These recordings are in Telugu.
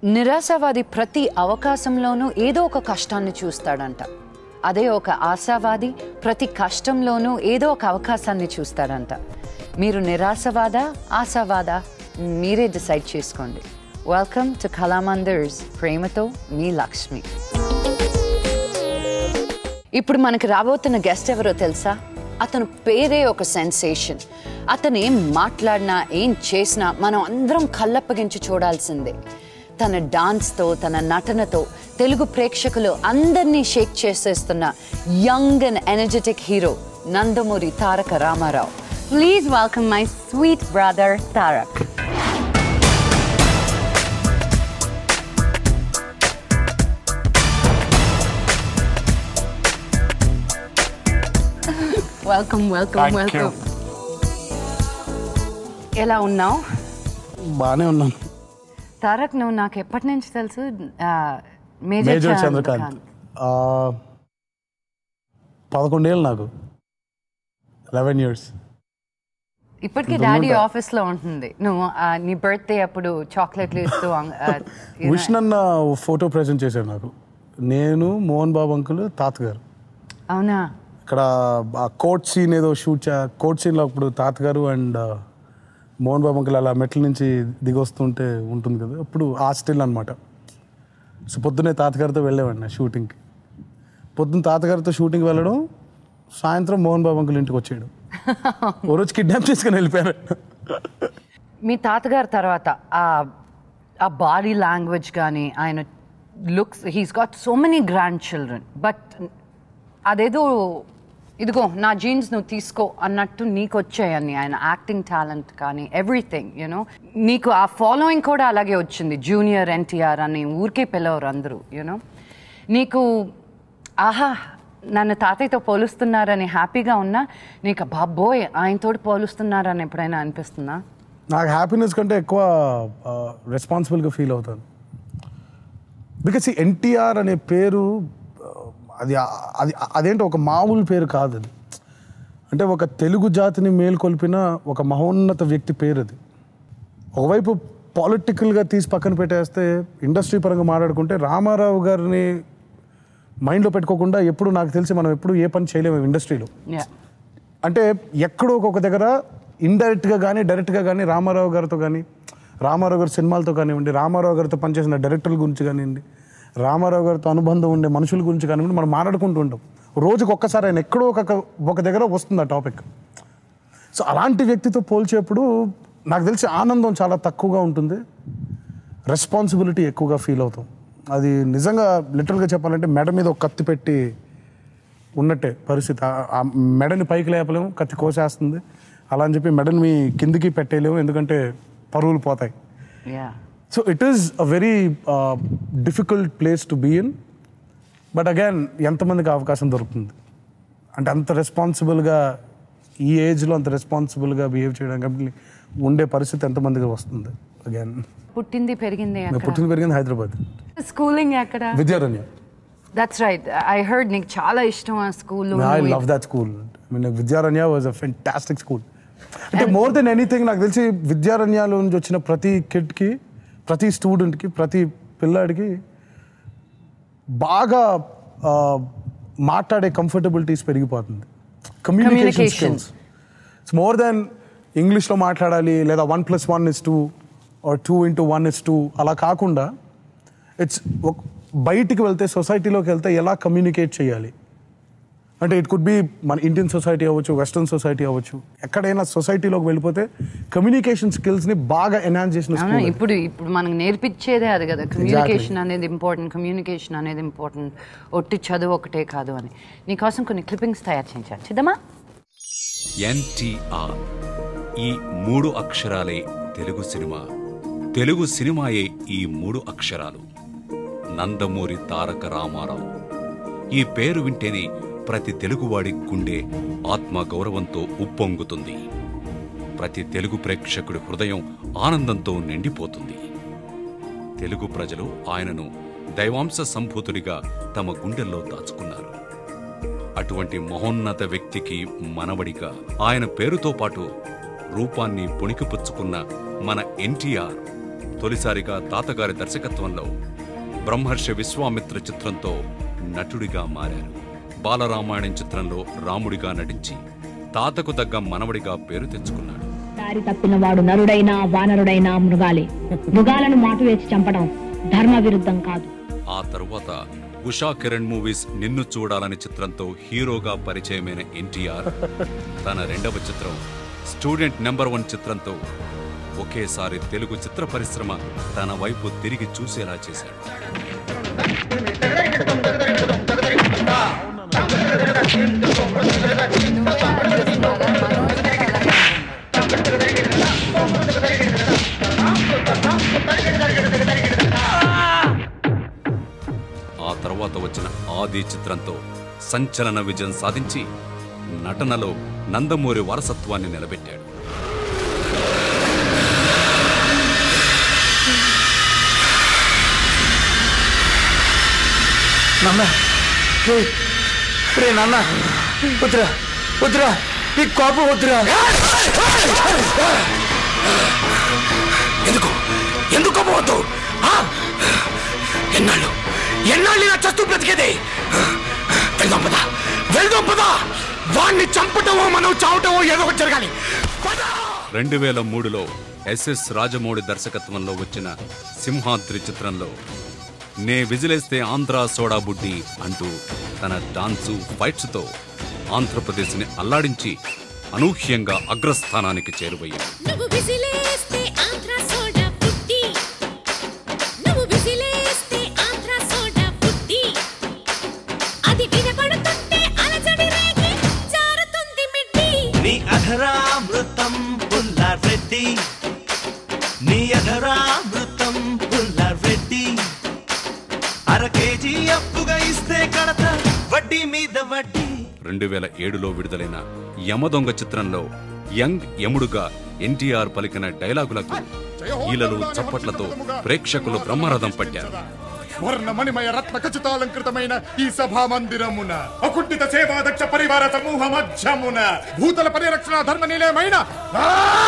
నిరాశావాది ప్రతి అవకాశంలోనూ ఏదో ఒక కష్టాన్ని చూస్తాడంట అదే ఒక ఆశావాది ప్రతి కష్టంలోనూ ఏదో ఒక అవకాశాన్ని చూస్తాడంట మీరు నిరాశవాదా ఆశావాదా మీరే డిసైడ్ చేసుకోండి వెల్కమ్ టు కళామందిర్స్ ప్రేమతో మీ లక్ష్మి ఇప్పుడు మనకి రాబోతున్న గెస్ట్ ఎవరో తెలుసా అతను పేరే ఒక సెన్సేషన్ అతను ఏం మాట్లాడినా ఏం చేసినా మనం అందరం కళ్ళప్పగించి చూడాల్సిందే తన డాన్స్తో తన నటనతో తెలుగు ప్రేక్షకులు అందరినీ షేక్ చేసేస్తున్న young and energetic hero Nandamuri Taraka Rama Rao please welcome my sweet brother Tarak welcome welcome Thank welcome ఎలా ఉన్నావు బాగానే ఉన్నాను తారక్ నువ్వు నాకు ఎప్పటి నుంచి తెలుసు ఆ, మేజర్ మేజర్ చంద్రకాంత్ చంద్రకాంత్ ఆ, పదకొండేళ్ళు నాకు లెవెన్ ఇయర్స్ ఇప్పటికీ డాడీ ఆఫీస్ లో ఉంటుంది నువ్వు ఆ, నీ బర్త్డే అప్పుడు చాక్లెట్లు ఇస్తూ ఆ, you know, విష్ణు అన్న ఫోటో ప్రజెంట్ చేశాడు నాకు నేను మోహన్ బాబు అంకుల్ తాతగారు అవునా ఇక్కడ ఆ కోర్ట్ సీన్ ఏదో షూట్ చే కోర్ట్ సీన్లో అప్పుడు తాతగారు అండ్ మోహన్ బాబు అంకుల్ అలా మెట్ల నుంచి దిగొస్తుంటే ఉంటుంది కదా అప్పుడు ఆ స్టిల్ అనమాట సో పొద్దున్నే తాతగారితో వెళ్ళేవాడిని షూటింగ్కి పొద్దున్న తాతగారితో షూటింగ్ వెళ్ళడం సాయంత్రం మోహన్ బాబు అంకుల్ ఇంటికి వచ్చేయడం ఓ రోజు కిడ్నాప్ చేసుకుని వెళ్ళిపోయారు మీ తాతగారు తర్వాత ఆ ఆ బాడీ లాంగ్వేజ్ కానీ ఆయన looks he's got so many grandchildren but అదేదో ఇదిగో నా జీన్స్ నువ్వు తీసుకో అన్నట్టు నీకు వచ్చాయని ఆయన యాక్టింగ్ టాలెంట్ కానీ ఎవ్రీథింగ్ యూనో నీకు ఆ ఫాలోయింగ్ కూడా అలాగే వచ్చింది జూనియర్ ఎన్టీఆర్ అని ఊరికే పిలవరు అందరూ యూనో నీకు ఆహా నన్ను తాతయ్యతో పోలుస్తున్నారని హ్యాపీగా ఉన్నా నీకు బాబోయ్ ఆయనతోటి పోలుస్తున్నారని ఎప్పుడైనా అనిపిస్తుందా నాకు హ్యాపీనెస్ కంటే ఎక్కువ రెస్పాన్సిబుల్గా ఫీల్ అవుతాను బికాస్ ఈ ఎన్టీఆర్ అనే పేరు ఆ, అది అది అదేంటో ఒక మామూలు పేరు కాదు అది అంటే ఒక తెలుగు జాతిని మేల్కొల్పిన ఒక మహోన్నత వ్యక్తి పేరు అది ఒకవైపు పాలిటికల్గా తీసి పక్కన పెట్టేస్తే ఇండస్ట్రీ పరంగా మాట్లాడుకుంటే రామారావు గారిని మైండ్లో పెట్టుకోకుండా ఎప్పుడు నాకు తెలిసి మనం ఎప్పుడు ఏ పని చేయలేము ఇండస్ట్రీలో యా అంటే ఎక్కడో ఒక దగ్గర ఇండైరెక్ట్గా కానీ డైరెక్ట్గా కానీ రామారావు గారితో కానీ రామారావు గారి సినిమాలతో కానివ్వండి రామారావు గారితో పనిచేసిన డైరెక్టర్ల గురించి కానివ్వండి రామారావు గారితో అనుబంధం ఉండే మనుషుల గురించి కానివ్వండి మనం మాట్లాడుకుంటూ ఉంటాం రోజుకి ఒక్కసారి ఆయన ఎక్కడో ఒక ఒక దగ్గర వస్తుంది ఆ టాపిక్ సో అలాంటి వ్యక్తితో పోల్చేప్పుడు నాకు తెలిసి ఆనందం చాలా తక్కువగా ఉంటుంది రెస్పాన్సిబిలిటీ ఎక్కువగా ఫీల్ అవుతాం అది నిజంగా లిటరల్గా చెప్పాలంటే మెడ మీద ఒక కత్తి పెట్టి ఉన్నట్టే పరిస్థితి ఆ- ఆ మెడని పైకి లేపలేము కత్తి కోసేస్తుంది అలా అని చెప్పి మెడని మీ కిందికి పెట్టేయలేము ఎందుకంటే పరువులు పోతాయి yeah so it is a very difficult place to be in but again ఎంతమందికి అవకాశం దొరుకుతుంది అంటే అంత రెస్పాన్సిబుల్గా ఈ ఏజ్లో అంత రెస్పాన్సిబుల్గా బిహేవ్ చేయడానికి ఉండే పరిస్థితి ఎంతమందికి వస్తుంది అగైన్ పుట్టింది పెరిగింది నేను పుట్టిన పెరిగింది హైదరాబాద్ స్కూలింగ్ ఎక్కడ Vidyaranya that's right I heard నీకు చాలా ఇష్టం ఆ school I love that school mean Vidyaranya was a fantastic school అంటే మోర్ దెన్ ఎనీథింగ్ నాకు తెలిసి విద్యారణ్యాల నుంచి వచ్చిన ప్రతి కిడ్కి ప్రతి స్టూడెంట్కి ప్రతి పిల్లాడికి బాగా ఆ, మాట్లాడే కంఫర్టబిలిటీస్ పెరిగిపోతుంది communication Communication. Skills it's more than ఇంగ్లీష్లో మాట్లాడాలి లేదా one plus one is two or two into one is two అలా కాకుండా ఇట్స్ బయటికి వెళ్తే సొసైటీలోకి వెళ్తే ఎలా కమ్యూనికేట్ చేయాలి అంటే ఇట్ కుడ్ బి మన ఇండియన్ సొసైటీ అవ్వచ్చు వెస్ట్రన్ సొసైటీ అవ్వచ్చు ఎక్కడైనా సొసైటీలోకి వెళ్ళిపోతే కమ్యూనికేషన్ స్కిల్స్ని బాగా ఎన్హాన్స్ చేసిన అవునా స్కూల్ ఇప్పుడు ఇప్పుడు మనకు నేర్పించేదే అది కదా కమ్యూనికేషన్ అనేది ఇంపార్టెంట్ కమ్యూనికేషన్ అనేది ఇంపార్టెంట్ ఒట్టి చదువు ఒకటే కాదు అని నీకోసం కొన్ని క్లిప్పింగ్స్ తయారు చేయించాను చూద్దామా ఎన్టీఆర్ ఈ మూడు అక్షరాలే తెలుగు సినిమా తెలుగు సినిమాయే ఈ మూడు అక్షరాలు నందమూరి తారక రామారావు ఈ పేరు వింటేనే ప్రతి తెలుగువాడి గుండె ఆత్మ గౌరవంతో ఉప్పొంగుతుంది ప్రతి తెలుగు ప్రేక్షకుడి హృదయం ఆనందంతో నిండిపోతుంది తెలుగు ప్రజలు ఆయనను దైవాంశ సంభూతుడిగా తమ గుండెల్లో దాచుకున్నారు అటువంటి మహోన్నత వ్యక్తికి మనవడిగా ఆయన పేరుతో పాటు రూపాన్ని పుణికిపుచ్చుకున్న మన ఎన్టీఆర్ తొలిసారిగా తాతగారి దర్శకత్వంలో బ్రహ్మర్షి విశ్వామిత్ర చిత్రంతో నటుడిగా మారారు బాలరామాయణం చిత్రంలో రాముడిగా నటించి తాతకు తగ్గ మనవడిగా పేరు తెచ్చుకున్నాడు దారి తప్పిన వాడు నరుడైనా వానరుడైనా మృగాలే మృగాలను మాటు వేసి చంపడం ధర్మ విరుద్ధం కాదు ఆ తరువాత ఉషా కిరణ్ మూవీస్ నిన్ను చూడాలని చిత్రంతో హీరోగా పరిచయమైన ఎన్టీఆర్ తన రెండవ చిత్రం స్టూడెంట్ నెంబర్ వన్ చిత్రంతో ఒకేసారి తెలుగు చిత్ర పరిశ్రమ తన వైపు తిరిగి చూసేలా చేశాడు ఆ తర్వాత వచ్చిన ఆది చిత్రంతో సంచలన విజయం సాధించి నటనలో నందమూరి వారసత్వాన్ని నిలబెట్టాడు నాన్న రే రే నాన్న వద్దురా వద్దురా నీ కోపం వద్దురా ఎందుకు ఎందుకు కోపవద్దు ఎన్నాళ్ళు ఎన్నాళ్ళు ఇలా చస్తూ బ్రతికేది వెళ్దాం పదా వెళ్దాం పదా వాణ్ణి చంపటమో మనం చావటమో ఏదో ఒకటి జరగాలి పద రెండు వేల మూడులో ఎస్ఎస్ రాజమౌళి దర్శకత్వంలో వచ్చిన సింహాద్రి చిత్రంలో నే విజిలేస్తే ఆంధ్ర సోడా బుడ్డి అంటూ తన డాన్సు ఫైట్స్తో ఆంధ్రప్రదేశ్ని అల్లాడించి అనూహ్యంగా అగ్రస్థానానికి చేరువయ్యాడు నువ్వు విసిలేస్తే ఆంధ్ర సోడా పుట్టి నువ్వు విసిలేస్తే ఆంధ్ర సోడా పుట్టి అది వినపడుతుంటే అలజడి రేగి జారుతుంది మిడ్డి నీ అధరామృతం పుల్లారెడ్డి నీ అధరామృతం పుల్లారెడ్డి అర కేజీ అప్పుగా ఇస్తే కడత వడ్డీ మీద వడ్డీ రెండు వేల ఏడులో విడుదలైన యమదొంగ చిత్రంలో యంగ్ యముడుగా ఎన్టీఆర్ పలికిన డైలాగులకు ఈలలు చప్పట్లతో ప్రేక్షకులు బ్రహ్మరథం పట్టారు వర్ణమణిమయ రత్న ఖచ్చితాలంకృతమైన ఈ సభా మందిరమున అకుంఠిత సేవాదక్ష పరివార సమూహ మధ్యమున భూతల పరిరక్షణ ధర్మ నిలయమైన ఆ!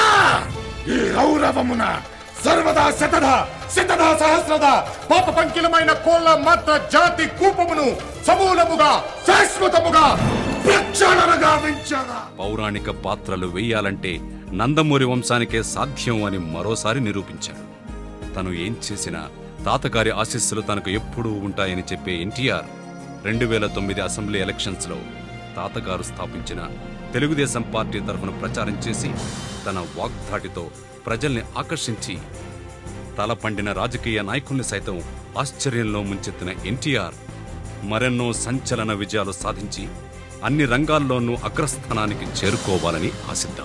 ఈ గౌరవమున సర్వదా శతధ శతధ సహస్రద పాప పంకిలమైన కోళ్ళ మత జాతి కూపమును సమూలముగా శాశ్వతముగా ప్రక్షాళనగా వించగా పౌరాణిక పాత్రలు వేయాలంటే నందమూరి వంశానికే సాధ్యం అని మరోసారి నిరూపించాడు తను ఏం చేసినా తాతగారి ఆశీస్సులు తనకు ఎప్పుడూ ఉంటాయని చెప్పే ఎన్టీఆర్ రెండు వేల తొమ్మిది అసెంబ్లీ ఎలక్షన్స్లో తాతగారు స్థాపించిన తెలుగుదేశం పార్టీ తరఫున ప్రచారం చేసి తన వాగ్దాటితో ప్రజల్ని ఆకర్షించి తల పండిన రాజకీయ నాయకుల్ని సైతం ఆశ్చర్యంలో ముంచెత్తిన ఎన్టీఆర్ మరెన్నో సంచలన విజయాలు సాధించి అన్ని రంగాల్లోనూ అగ్రస్థానానికి చేరుకోవాలని ఆశిద్దాం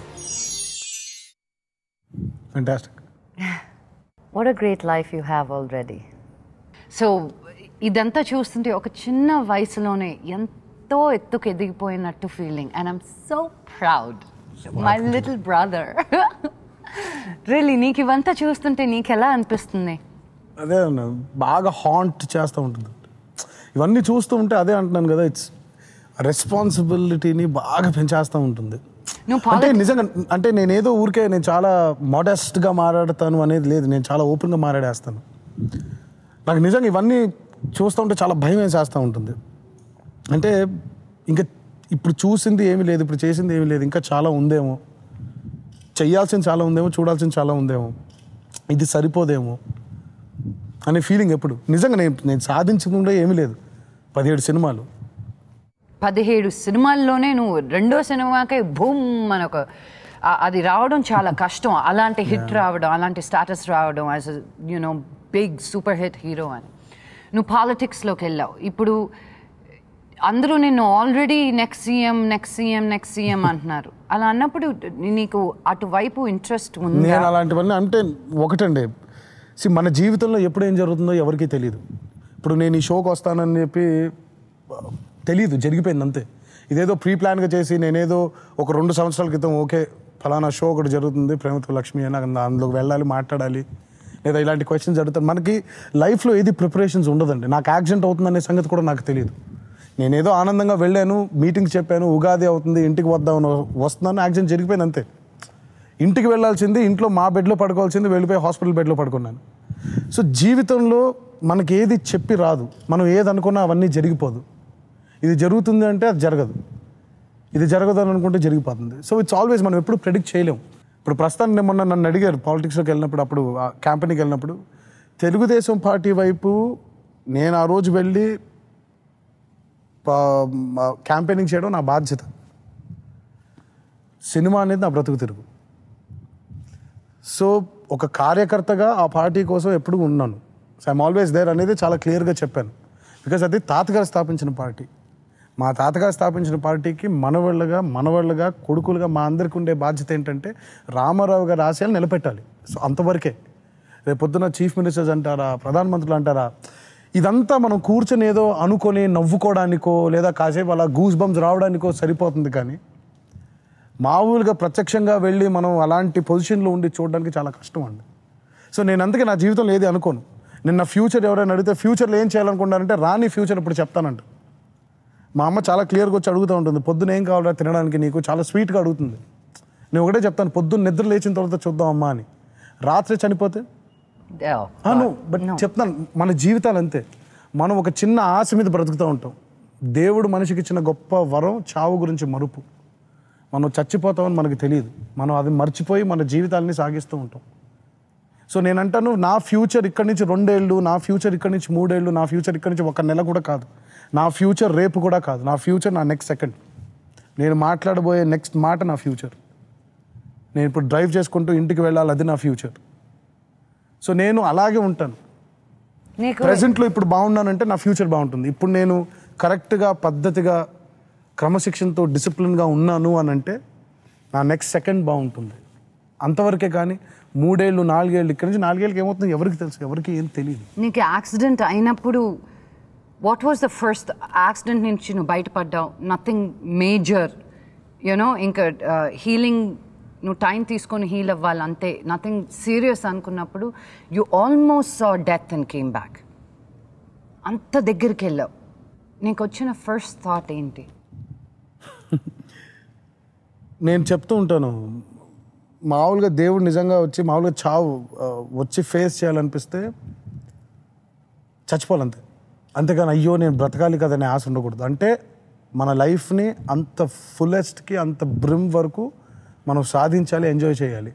fantastic what a great life you have already so ఇదంతా చూస్తుంటే ఒక చిన్న వయసులోనే ఎంతో ఎత్తుకు ఎదిగిపోయినట్టు feeling and I'm so proud my little brother really నీకు ఇవంతా చూస్తుంటే నీకు ఎలా అనిపిస్తుంది అదే అన్న బాగా హాంట్ చేస్తూ ఉంటుంది ఇవన్నీ చూస్తూ ఉంటే అదే అంటున్నాను కదా ఇట్స్ రెస్పాన్సిబిలిటీని బాగా పెంచేస్తూ ఉంటుంది నువ్వు అంటే politics- నిజంగా అంటే నేను ఏదో ఊరికే నేను చాలా మోడెస్ట్గా మాట్లాడతాను అనేది లేదు నేను చాలా ఓపెన్గా మాట్లాడేస్తాను నాకు నిజంగా ఇవన్నీ చూస్తూ ఉంటే చాలా భయం వేసేస్తూ ఉంటుంది అంటే ఇంకా ఇప్పుడు చూసింది ఏమీ లేదు ఇప్పుడు చేసింది ఏమీ లేదు ఇంకా చాలా ఉందేమో చెయ్యాల్సింది చాలా ఉందేమో చూడాల్సింది చాలా ఉందేమో ఇది సరిపోదేమో అనే ఫీలింగ్ ఎప్పుడు నిజంగా నేను నేను సాధించింది కూడా ఏమీ లేదు పదిహేడు సినిమాలు పదిహేడు సినిమాల్లోనే నువ్వు రెండో సినిమాకే భూమ్ అని ఒక ఆ- అది రావడం చాలా కష్టం అలాంటి హిట్ రావడం అలాంటి స్టాటస్ రావడం as you know big super hit hero అని నువ్వు పాలిటిక్స్లోకి వెళ్ళావు ఇప్పుడు అందరూ నిన్ను already next CM next CM next CM అంటున్నారు అలా అన్నప్పుడు నీకు అటువైపు ఇంట్రెస్ట్ ఉందా నేను అలాంటివన్నీ అంటే ఒకటండి సి మన జీవితంలో ఎప్పుడు ఏం జరుగుతుందో ఎవరికీ తెలియదు ఇప్పుడు నేను ఈ షోకి వస్తానని చెప్పి తెలియదు జరిగిపోయింది అంతే ఇదేదో ప్రీ ప్లాన్గా చేసి నేనేదో ఒక రెండు సంవత్సరాల క్రితం ఓకే ఫలానా షో ఒకటి జరుగుతుంది ప్రేమతో లక్ష్మి అని నాకు అందులోకి వెళ్ళాలి మాట్లాడాలి లేదా ఇలాంటి క్వశ్చన్స్ జరుగుతాయి మనకి లైఫ్లో ఏది ప్రిపరేషన్స్ ఉండదండి నాకు యాక్సిడెంట్ అవుతుందనే సంగతి కూడా నాకు తెలియదు నేనేదో ఆనందంగా వెళ్ళాను మీటింగ్ చెప్పాను ఉగాది అవుతుంది ఇంటికి వద్దామని వస్తున్నాను యాక్సిడెంట్ జరిగిపోయింది అంతే ఇంటికి వెళ్ళాల్సింది ఇంట్లో మా బెడ్లో పడుకోవాల్సింది వెళ్ళిపోయి హాస్పిటల్ బెడ్లో పడుకున్నాను సో జీవితంలో మనకి ఏది చెప్పి రాదు మనం ఏది అనుకున్నా అవన్నీ జరిగిపోదు ఇది జరుగుతుంది అంటే అది జరగదు ఇది జరగదు అని అనుకుంటే జరిగిపోతుంది సో ఇట్స్ ఆల్వేస్ మనం ఎప్పుడు ప్రెడిక్ట్ చేయలేం ఇప్పుడు ప్రస్తుతానికి నేను మొన్న నన్ను అడిగారు పాలిటిక్స్లోకి వెళ్ళినప్పుడు అప్పుడు క్యాంపెయిన్కి వెళ్ళినప్పుడు తెలుగుదేశం పార్టీ వైపు నేను ఆ రోజు వెళ్ళి క్యాంపెయినింగ్ చేయడం నా బాధ్యత సినిమా అనేది నా బ్రతుకు తిరుగు సో ఒక కార్యకర్తగా ఆ పార్టీ కోసం ఎప్పుడు ఉన్నాను సో ఐమ్ ఆల్వేస్ దేర్ అనేది చాలా క్లియర్గా చెప్పాను బికాజ్ అది తాతగారు స్థాపించిన పార్టీ మా తాతగారు స్థాపించిన పార్టీకి మనవాళ్ళుగా మనవాళ్ళుగా కొడుకులుగా మా అందరికి ఉండే బాధ్యత ఏంటంటే రామారావు గారి ఆశయాలు నిలబెట్టాలి సో అంతవరకే రేపు పొద్దున చీఫ్ మినిస్టర్స్ అంటారా ప్రధానమంత్రులు అంటారా ఇదంతా మనం కూర్చొని ఏదో అనుకొని నవ్వుకోవడానికో లేదా కాసేపు అలా గూస్ బంప్స్ రావడానికో సరిపోతుంది కానీ మామూలుగా ప్రత్యక్షంగా వెళ్ళి మనం అలాంటి పొజిషన్లో ఉండి చూడడానికి చాలా కష్టం అండి సో నేను అందుకే నా జీవితంలో ఏది అనుకోను నేను నా ఫ్యూచర్ ఎవరైనా అడిగితే ఫ్యూచర్లో ఏం చేయాలనుకుంటానంటే రాని ఫ్యూచర్ ఇప్పుడు చెప్తానంట మా అమ్మ చాలా క్లియర్గా వచ్చి అడుగుతూ ఉంటుంది పొద్దున ఏం కావాలా తినడానికి నీకు చాలా స్వీట్గా అడుగుతుంది నేను ఒకటే చెప్తాను పొద్దున్న నిద్ర లేచిన తర్వాత చూద్దాం అమ్మా అని రాత్రి చనిపోతే Oh, అవును బట్ చెప్తాను మన జీవితాలు అంతే మనం ఒక చిన్న ఆశ మీద బ్రతుకుతూ ఉంటాం దేవుడు మనిషికి ఇచ్చిన గొప్ప వరం చావు గురించి మరుపు మనం చచ్చిపోతామని మనకు తెలియదు మనం అది మర్చిపోయి మన జీవితాలని సాగిస్తూ ఉంటాం సో నేను అంటాను నా ఫ్యూచర్ ఇక్కడి నుంచి రెండేళ్ళు నా ఫ్యూచర్ ఇక్కడి నుంచి మూడేళ్ళు నా ఫ్యూచర్ ఇక్కడి నుంచి ఒక నెల కూడా కాదు నా ఫ్యూచర్ రేపు కూడా కాదు నా ఫ్యూచర్ నా నెక్స్ట్ సెకండ్ నేను మాట్లాడబోయే నెక్స్ట్ మాట నా ఫ్యూచర్ నేను ఇప్పుడు డ్రైవ్ చేసుకుంటూ ఇంటికి వెళ్ళాలి అది నా ఫ్యూచర్ సో నేను అలాగే ఉంటాను నీకు ప్రజెంట్లో ఇప్పుడు బాగున్నానంటే నా ఫ్యూచర్ బాగుంటుంది ఇప్పుడు నేను కరెక్ట్గా పద్ధతిగా క్రమశిక్షణతో డిసిప్లిన్గా ఉన్నాను అని అంటే నా నెక్స్ట్ సెకండ్ బాగుంటుంది అంతవరకే కానీ మూడేళ్ళు నాలుగేళ్ళు ఇక్కడి నుంచి నాలుగేళ్ళకి ఏమవుతుంది ఎవరికి తెలుసు ఎవరికి ఏం తెలియదు నీకు యాక్సిడెంట్ అయినప్పుడు what was the first accident నుంచి నువ్వు బయటపడ్డావు నథింగ్ మేజర్ యూనో ఇంకా హీలింగ్ నువ్వు టైం తీసుకొని హీల్ అవ్వాలి అంతే నథింగ్ సీరియస్ అనుకున్నప్పుడు you almost saw death and came back అంత దగ్గరికి వెళ్ళావు నీకు వచ్చిన ఫస్ట్ థాట్ ఏంటి నేను చెప్తూ ఉంటాను మామూలుగా దేవుడు నిజంగా వచ్చి మామూలుగా చావు ఆ, వచ్చి ఫేస్ చేయాలనిపిస్తే చచ్చిపోవాలంతే అంతేగాని అయ్యో నేను బ్రతకాలి కదనే ఆశ ఉండకూడదు అంటే మన లైఫ్ని అంత ఫుల్లెస్ట్కి అంత బ్రిమ్ వరకు మనం సాధించాలి ఎంజాయ్ చేయాలి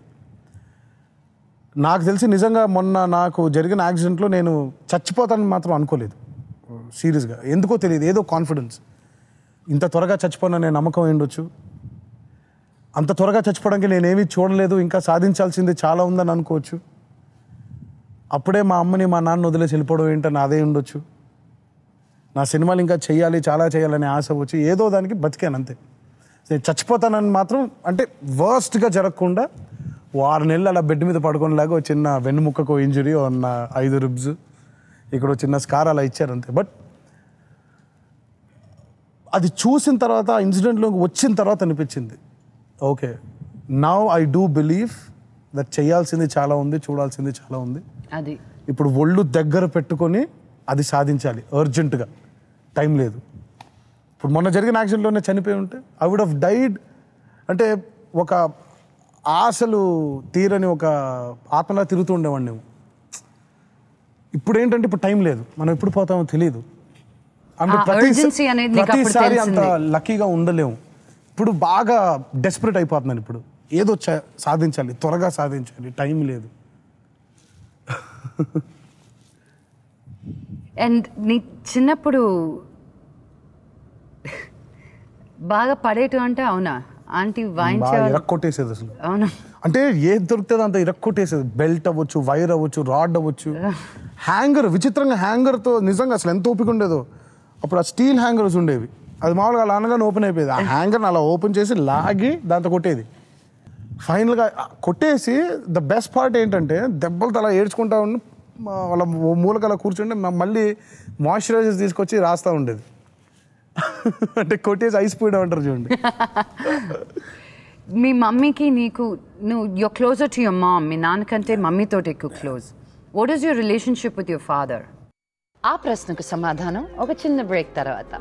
నాకు తెలిసి నిజంగా మొన్న నాకు జరిగిన యాక్సిడెంట్లో నేను చచ్చిపోతానని మాత్రం అనుకోలేదు సీరియస్గా ఎందుకో తెలియదు ఏదో కాన్ఫిడెన్స్ ఇంత త్వరగా చచ్చిపోననే నమ్మకం ఉండొచ్చు అంత త్వరగా చచ్చిపోవడానికి నేనేమీ చూడలేదు ఇంకా సాధించాల్సింది చాలా ఉందని అనుకోవచ్చు అప్పుడే మా అమ్మని మా నాన్న వదిలేసి వెళ్ళిపోవడం ఏంటని అదే ఉండొచ్చు నా సినిమాలు ఇంకా చేయాలి చాలా చేయాలనే ఆశ వచ్చి ఏదో దానికి బతికాను అంతే నేను చచ్చిపోతానని మాత్రం అంటే వర్స్ట్గా జరగకుండా వారు నెలలు అలా బెడ్ మీద పడుకునేలాగా ఒక చిన్న వెన్నుముక్కకు ఇంజురీ ఉన్న ఐదు రిబ్స్ ఇక్కడ ఒక చిన్న స్కార్ అలా ఇచ్చారు అంతే బట్ అది చూసిన తర్వాత ఆ ఇన్సిడెంట్లోకి వచ్చిన తర్వాత అనిపించింది okay now I do believe that చేయాల్సింది చాలా ఉంది చూడాల్సింది చాలా ఉంది అది ఇప్పుడు ఒళ్ళు దగ్గర పెట్టుకొని అది సాధించాలి అర్జెంటుగా టైం లేదు ఇప్పుడు మొన్న జరిగిన యాక్సిడెంట్లోనే చనిపోయి ఉంటే ఐ వుడ్ హవ్ డైడ్ అంటే ఒక ఆశలు తీరని ఒక ఆత్మలా తిరుగుతూ ఉండేవాడిని నేను ఇప్పుడు ఏంటంటే ఇప్పుడు టైం లేదు మనం ఎప్పుడు పోతామో తెలియదు అంటే ఆ ప్రతి urgency అనేది నీకు అప్పుడు ప్రతిసారి అంత తెలిసింది. లక్కీగా ఉండలేము ఇప్పుడు బాగా డెస్పరేట్ అయిపోతున్నాను ఇప్పుడు ఏదో చ- సాధించాలి త్వరగా సాధించాలి టైం లేదు అండ్ నీ చిన్నప్పుడు బాగా పడేటు అంటే అవునా ఆంటీ బాగా వాయించేవాళ్ళు ఇరక్కొట్టేసేది అసలు అవునా అంటే ఏది దొరికితే అంత ఇరక్కొట్టేసేది బెల్ట్ అవ్వచ్చు వైర్ అవ్వచ్చు రాడ్ అవ్వచ్చు హ్యాంగర్ విచిత్రంగా హ్యాంగర్తో నిజంగా అసలు ఎంత ఓపిక ఉండేదో అప్పుడు ఆ స్టీల్ హ్యాంగర్స్ ఉండేవి అది మామూలుగా అలా అనగానే ఓపెన్ అయిపోయేది ఆ హ్యాంగర్ని అలా ఓపెన్ చేసి లాగి దాంతో కొట్టేది ఫైనల్గా కొట్టేసి ద బెస్ట్ పార్ట్ ఏంటంటే దెబ్బలతో అలా ఏడ్చుకుంటా ఉండి మా- వాళ్ళ ఓ మూలకి అలా కూర్చుంటే మ- మళ్ళీ మాయిశ్చరైజర్ తీసుకొచ్చి రాస్తూ ఉండేది అంటే కొట్టేసి ఐస్ పోయడం అంటారు చూడండి మీ మమ్మీకి నీకు నువ్వు your closer to your mom మీ నాన్నకంటే మమ్మీతోటి ఎక్కువ close what is your relationship with your father ఆ ప్రశ్నకు సమాధానం ఒక చిన్న బ్రేక్ తర్వాత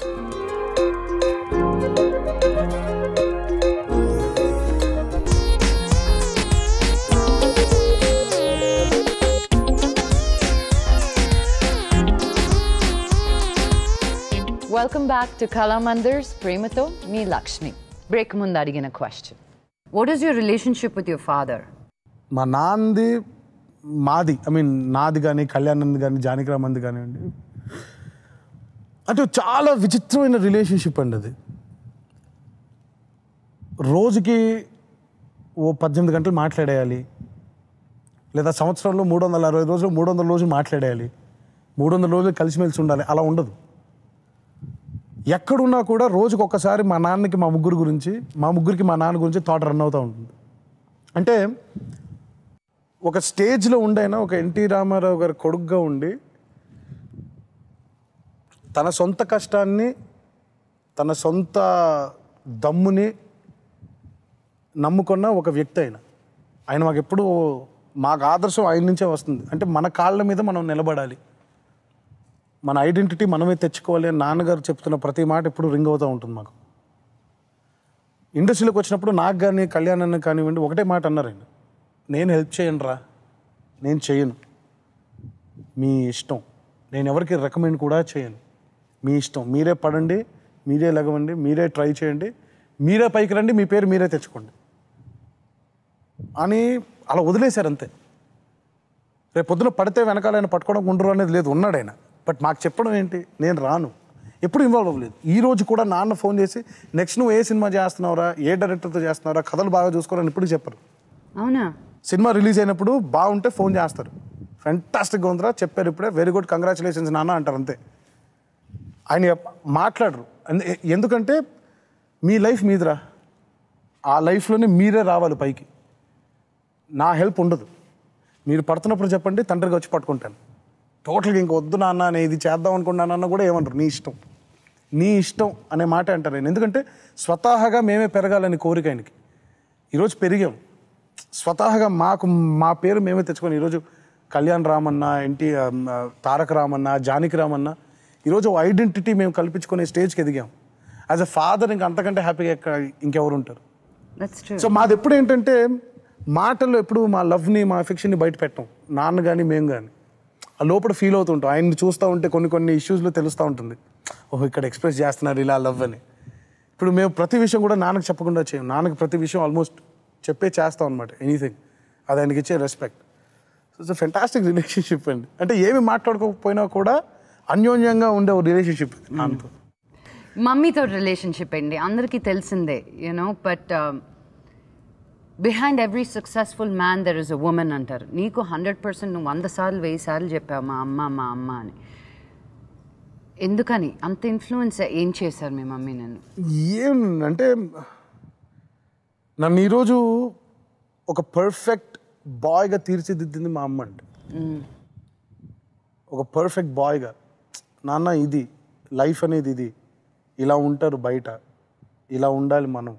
వెల్కమ్ బ్యాక్ టు కళామందిర్స్ ప్రేమతో మీ లక్ష్మి బ్రేక్ ముందు అడిగిన question what is your relationship with your father మా నాన్నది మాది ఐ మీన్ నాది కానీ కళ్యాణంది కానీ జానకిరామంది కానివ్వండి అంటే చాలా విచిత్రమైన రిలేషన్షిప్ అండి అది రోజుకి ఓ పద్దెనిమిది గంటలు మాట్లాడేయాలి లేదా సంవత్సరంలో మూడు వందల అరవై రోజులు మూడు వందల రోజులు మాట్లాడేయాలి మూడు వందల రోజులు కలిసిమెలిసి ఉండాలి అలా ఉండదు ఎక్కడున్నా కూడా రోజుకి ఒక్కసారి మా నాన్నకి మా ముగ్గురు గురించి మా ముగ్గురికి మా నాన్న గురించి థాట్ రన్ అవుతూ ఉంటుంది అంటే ఒక స్టేజ్లో ఉండైనా ఒక ఎన్టీ రామారావు గారి కొడుకుగా ఉండి తన సొంత కష్టాన్ని తన సొంత దమ్ముని నమ్ముకున్న ఒక వ్యక్తి ఆయన ఆయన మాకు ఎప్పుడు మాకు ఆదర్శం ఆయన నుంచే వస్తుంది అంటే మన కాళ్ళ మీద మనం నిలబడాలి మన ఐడెంటిటీ మనమే తెచ్చుకోవాలి అని నాన్నగారు చెప్తున్న ప్రతి మాట ఎప్పుడు రింగ్ అవుతూ ఉంటుంది మాకు ఇండస్ట్రీలోకి వచ్చినప్పుడు నాకు కానీ కళ్యాణ్ కానివ్వండి ఒకటే మాట అన్నారు ఆయన నేను హెల్ప్ చేయను రా నేను చేయను మీ ఇష్టం నేను ఎవరికి రికమెండ్ కూడా చేయను మీ ఇష్టం మీరే పడండి మీరే లెగవండి మీరే ట్రై చేయండి మీరే పైకి రండి మీ పేరు మీరే తెచ్చుకోండి అని అలా వదిలేశారు అంతే రేపు పొద్దున పడితే వెనకాల ఆయన పట్టుకోవడం ఉండరు అనేది లేదు ఉన్నాడు ఆయన బట్ మాకు చెప్పడం ఏంటి నేను రాను ఎప్పుడు ఇన్వాల్వ్ అవ్వలేదు ఈ రోజు కూడా నాన్న ఫోన్ చేసి నెక్స్ట్ నువ్వు ఏ సినిమా చేస్తున్నావురా ఏ డైరెక్టర్తో చేస్తున్నావురా కథలు బాగా చూసుకోరని ఇప్పుడు చెప్పరు అవునా సినిమా రిలీజ్ అయినప్పుడు బాగుంటే ఫోన్ చేస్తారు ఫెంటాస్టిక్గా ఉందిరా చెప్పారు ఇప్పుడే వెరీ గుడ్ కంగ్రాచులేషన్స్ నాన్న అంటారు అంతే ఆయన ఎప్ప- మాట్లాడరు ఎందు- ఎందుకంటే మీ లైఫ్ మీదిరా ఆ లైఫ్లోనే మీరే రావాలి పైకి నా హెల్ప్ ఉండదు మీరు పడుతున్నప్పుడు చెప్పండి తండ్రికి వచ్చి పట్టుకుంటాను టోటల్గా ఇంక వద్దు నాన్న నేను ఇది చేద్దాం అనుకున్నానన్న కూడా ఏమంటారు నీ ఇష్టం నీ ఇష్టం అనే మాట అంటారు ఆయన ఎందుకంటే స్వతహాగా మేమే పెరగాలని కోరిక ఆయనకి ఈరోజు పెరిగాం స్వతహాగా మాకు మా పేరు మేమే తెచ్చుకొని ఈరోజు కళ్యాణ్ రామన్న ఎన్టీ తారక రామన్న జానకి రామన్న ఈరోజు ఐడెంటిటీ మేము కల్పించుకునే స్టేజ్కి ఎదిగాం యాజ్ అ ఫాదర్ ఇంకా అంతకంటే హ్యాపీగా ఎక్కడ ఇంకెవరు ఉంటారు దట్స్ ట్రూ సో మాది ఎప్పుడు ఏంటంటే మాటల్లో ఎప్పుడు మా లవ్ని మా అఫెక్షన్ని బయట పెట్టాం నాన్న కానీ మేము కానీ ఆ లోపల ఫీల్ అవుతుంటాం ఆయన్ని చూస్తూ ఉంటే కొన్ని కొన్ని ఇష్యూస్లో తెలుస్తూ ఉంటుంది ఓహో ఇక్కడ ఎక్స్ప్రెస్ చేస్తున్నారు ఇలా లవ్ అని ఇప్పుడు మేము ప్రతి విషయం కూడా నాన్నకి చెప్పకుండా చేయం నాన్నకి ప్రతి విషయం ఆల్మోస్ట్ చెప్పే చేస్తాం అనమాట ఎనీథింగ్ అది ఆయనకి ఇచ్చే respect so it's fantastic relationship అండి అంటే ఏమి మాట్లాడుకోకపోయినా కూడా అన్యోన్యంగా ఉండే ఒక రిలేషన్షిప్ నాన్నతో మమ్మీతో రిలేషన్షిప్ అండి అందరికీ తెలిసిందే you know but behind every successful man there is a women అంటారు నీకు హండ్రెడ్ పర్సెంట్ నువ్వు వంద సార్లు వెయ్యి సార్లు చెప్పావు మా అమ్మ మా అమ్మ అని ఎందుకని అంత ఇన్ఫ్లుయెన్స్ ఏం చేశారు మీ మమ్మీ నన్ను ఏం అంటే నన్ను ఈరోజు ఒక పర్ఫెక్ట్ బాయ్గా తీర్చిదిద్దింది మా అమ్మ అండి ఒక పర్ఫెక్ట్ బాయ్గా నాన్న ఇది లైఫ్ అనేది ఇది ఇలా ఉంటారు బయట ఇలా ఉండాలి మనం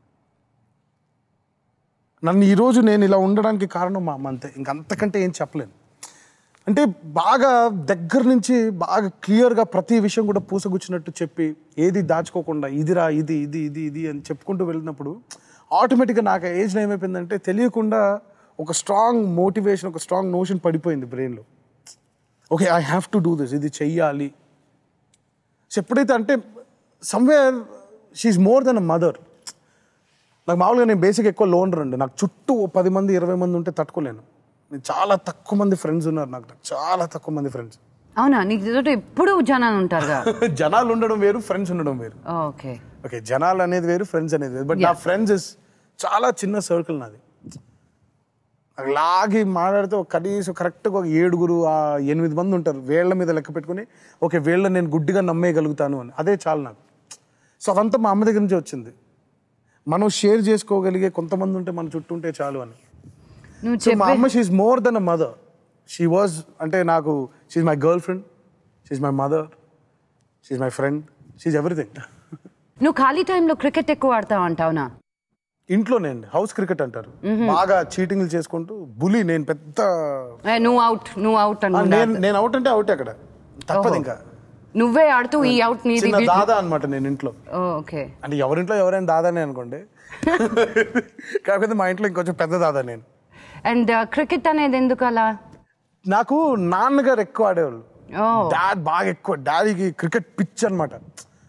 నన్ను ఈరోజు నేను ఇలా ఉండడానికి కారణం మా అమ్మ అంతే ఇంకంతకంటే ఏం చెప్పలేను అంటే బాగా దగ్గర నుంచి బాగా క్లియర్గా ప్రతి విషయం కూడా పూసగుచ్చినట్టు చెప్పి ఏది దాచుకోకుండా ఇదిరా ఇది ఇది ఇది ఇది అని చెప్పుకుంటూ వెళ్ళినప్పుడు ఆటోమేటిక్గా నాకు ఏజ్లో ఏమైపోయిందంటే తెలియకుండా ఒక స్ట్రాంగ్ మోటివేషన్ ఒక స్ట్రాంగ్ నోషన్ పడిపోయింది బ్రెయిన్లో okay I have to do this ఇది చెయ్యాలి సో ఎప్పుడైతే అంటే somewhere she's more than a mother నాకు మామూలుగా నేను బేసిక్ ఎక్కువ లోనర్ అండి నాకు చుట్టూ ఓ పది మంది ఇరవై మంది ఉంటే తట్టుకోలేను నేను చాలా తక్కువ మంది ఫ్రెండ్స్ ఉన్నారు నాకు నాకు చాలా తక్కువ మంది ఫ్రెండ్స్ అవునా నీకు ఎదుట ఎప్పుడు జనాలు ఉంటారుగా జనాలు ఉండడం వేరు ఫ్రెండ్స్ ఉండడం వేరు ఓకే ఓకే జనాలు అనేది వేరు ఫ్రెండ్స్ అనేది వేరు బట్ నా ఫ్రెండ్స్ ఇస్ చాలా చిన్న సర్కిల్ నాది నాకు లాగి మాట్లాడితే ఒక కనీసం కరెక్ట్గా ఒక ఏడుగురు ఆ ఎనిమిది మంది ఉంటారు వేళ్ల మీద లెక్క పెట్టుకుని ఓకే వేళ్ళ నేను గుడ్డిగా నమ్మేయగలుగుతాను అని అదే చాలు నాకు సో అదంతా మా అమ్మ దగ్గర నుంచి వచ్చింది మనం షేర్ చేసుకోగలిగే కొంతమంది ఉంటే మన చుట్టూ ఉంటే చాలు అని నువ్వు సో మా చెప్పే అమ్మ she's more than a mother she was అంటే నాకు she's my girlfriend she's my mother she's my friend she's everything నువ్వు ఖాళీ టైంలో క్రికెట్ ఎక్కువ ఆడతావు అంటావునా ఇంట్లోనే అండి హౌస్ క్రికెట్ అంటారు బాగా చీటింగ్లు చేసుకుంటూ బులి నేను పెద్ద ఏ, నువ్వు అవుట్ నువ్వు అవుట్ ఆ, అనుకుంటా నేను నేను అవుట్ అంటే అవుట్ అక్కడ తప్పదు ఇంకా నువ్వే ఆడుతూ ఈ అవుట్ నీది చిన్న వీడి- దాదా అనమాట నేను ఇంట్లో ఓ, ఓకే అంటే ఎవరింట్లో ఎవరైనా దాదానే అనుకోండి కాకపోతే మా ఇంట్లో ఇంకొంచెం పెద్ద దాదా నేను అండ్ క్రికెట్ అనేది ఎందుకు అలా నాకు నాన్నగారు ఎక్కువ ఆడేవాళ్ళు ఓ డాడ్ బాగా ఎక్కువ డాడీకి క్రికెట్ పిచ్ అనమాట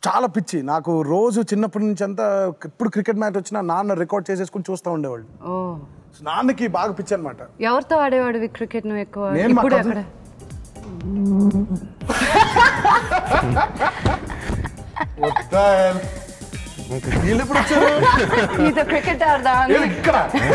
చాలా పిచ్చి నాకు రోజు చిన్నప్పటి నుంచి అంతా ఎప్పుడు క్రికెట్ మ్యాచ్ వచ్చినా నాన్న రికార్డ్ చేసేసుకుని చూస్తూ ఉండేవాళ్ళు ఓ నాన్నకి బాగా పిచ్చి అనమాట ఎవరితో ఆడేవాడివి క్రికెట్ నువ్వు ఎక్కువ నేను మా ఇప్పుడు cousin- ఎక్కడ వీళ్ళు ఎప్పుడు వచ్చారు నీతో క్రికెట్ ఆడదామని ఏది ఇక్కడ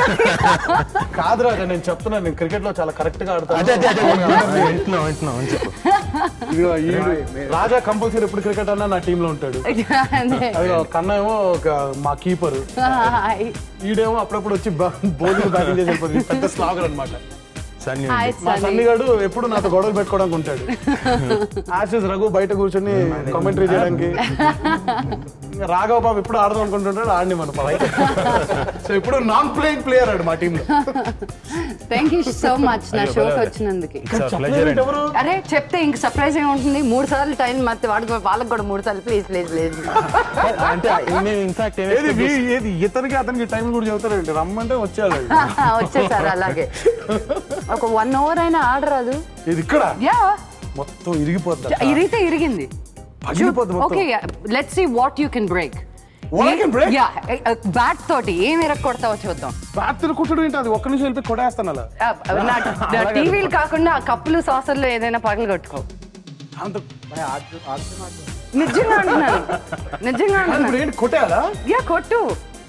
కాదు రాజా నేను చెప్తున్నాను నేను క్రికెట్ లో చాలా కరెక్ట్ గా ఆడతాను అదే అదే అదే వింటున్నాం వింటున్నాం అని చెప్పు ఇదిగో ఈడు రాజా కంపల్సరీ ఎప్పుడు క్రికెట్ అన్నా నా టీమ్ లో ఉంటాడు అదే. అదిగో కన్నా ఏమో ఒక మా కీపర్ హాయ్. ఈడేమో అప్పుడప్పుడు వచ్చి బౌలింగ్ బ్యాటింగ్ చేసి వెళ్ళిపోతుంది పెద్ద స్లాగర్ అనమాట సన్నీ హాయ్ మా సన్నీ. సన్నిగాడు ఎప్పుడు నాతో గొడవలు పెట్టుకోవడానికి ఉంటాడు ఆశీస్ రఘు బయట కూర్చొని కామెంటరీ చేయడానికి ఇంకా రాఘవ బాబు ఎప్పుడు ఆడదాం అనుకుంటుంటాడు ఆడిని మన సో ఇప్పుడు నాన్ ప్లేయింగ్ ప్లేయర్ ఆడు మా టీంలో థ్యాంక్ యూ సో మచ్ నా షోకి వచ్చినందుకు ప్లెజర్ అండి ఎవరు అరే చెప్తే ఇంక సర్ప్రైజ్ ఏమి ఉంటుంది మూడు సార్లు టైం మధ్య వాడికి వాళ్ళకి కూడా మూడు సార్లు ప్లీజ్ ప్లీజ్ ప్లీజ్ అంటే మేము ఇన్ఫాక్ట్ ఏది వీ- ఏది ఇతనికి అతనికి టైం కూడా చెబుతారండి రమ్మంటే వచ్చేయాలి వచ్చేసారు అలాగే ఒక వన్ అవర్ అయినా ఆడరాదు ఇది ఇక్కడ యా మొత్తం ఇరిగిపోద్ది ఇరిగితే ఇరిగింది పగిలిపోద్ది మొత్తం. Okay let's see what you can break What I can break? Yeah bat తోటి ఏం ఇరక్కొడతావో చూద్దాం రాత్రి కుట్టుడు ఏంటి అది ఒక్క నిమిషం వెళ్ళిపోయి కొడేస్తాను అలా ఆ, నా టీవీలు కాకుండా ఆ కప్పులు సాసర్లు ఏదైనా పగలు కొట్టుకో అంత నిజంగా అంటున్నాను నిజంగా ఇప్పుడు అంటున్నాను ఏంటి కొట్టేయాలా యా కొట్టు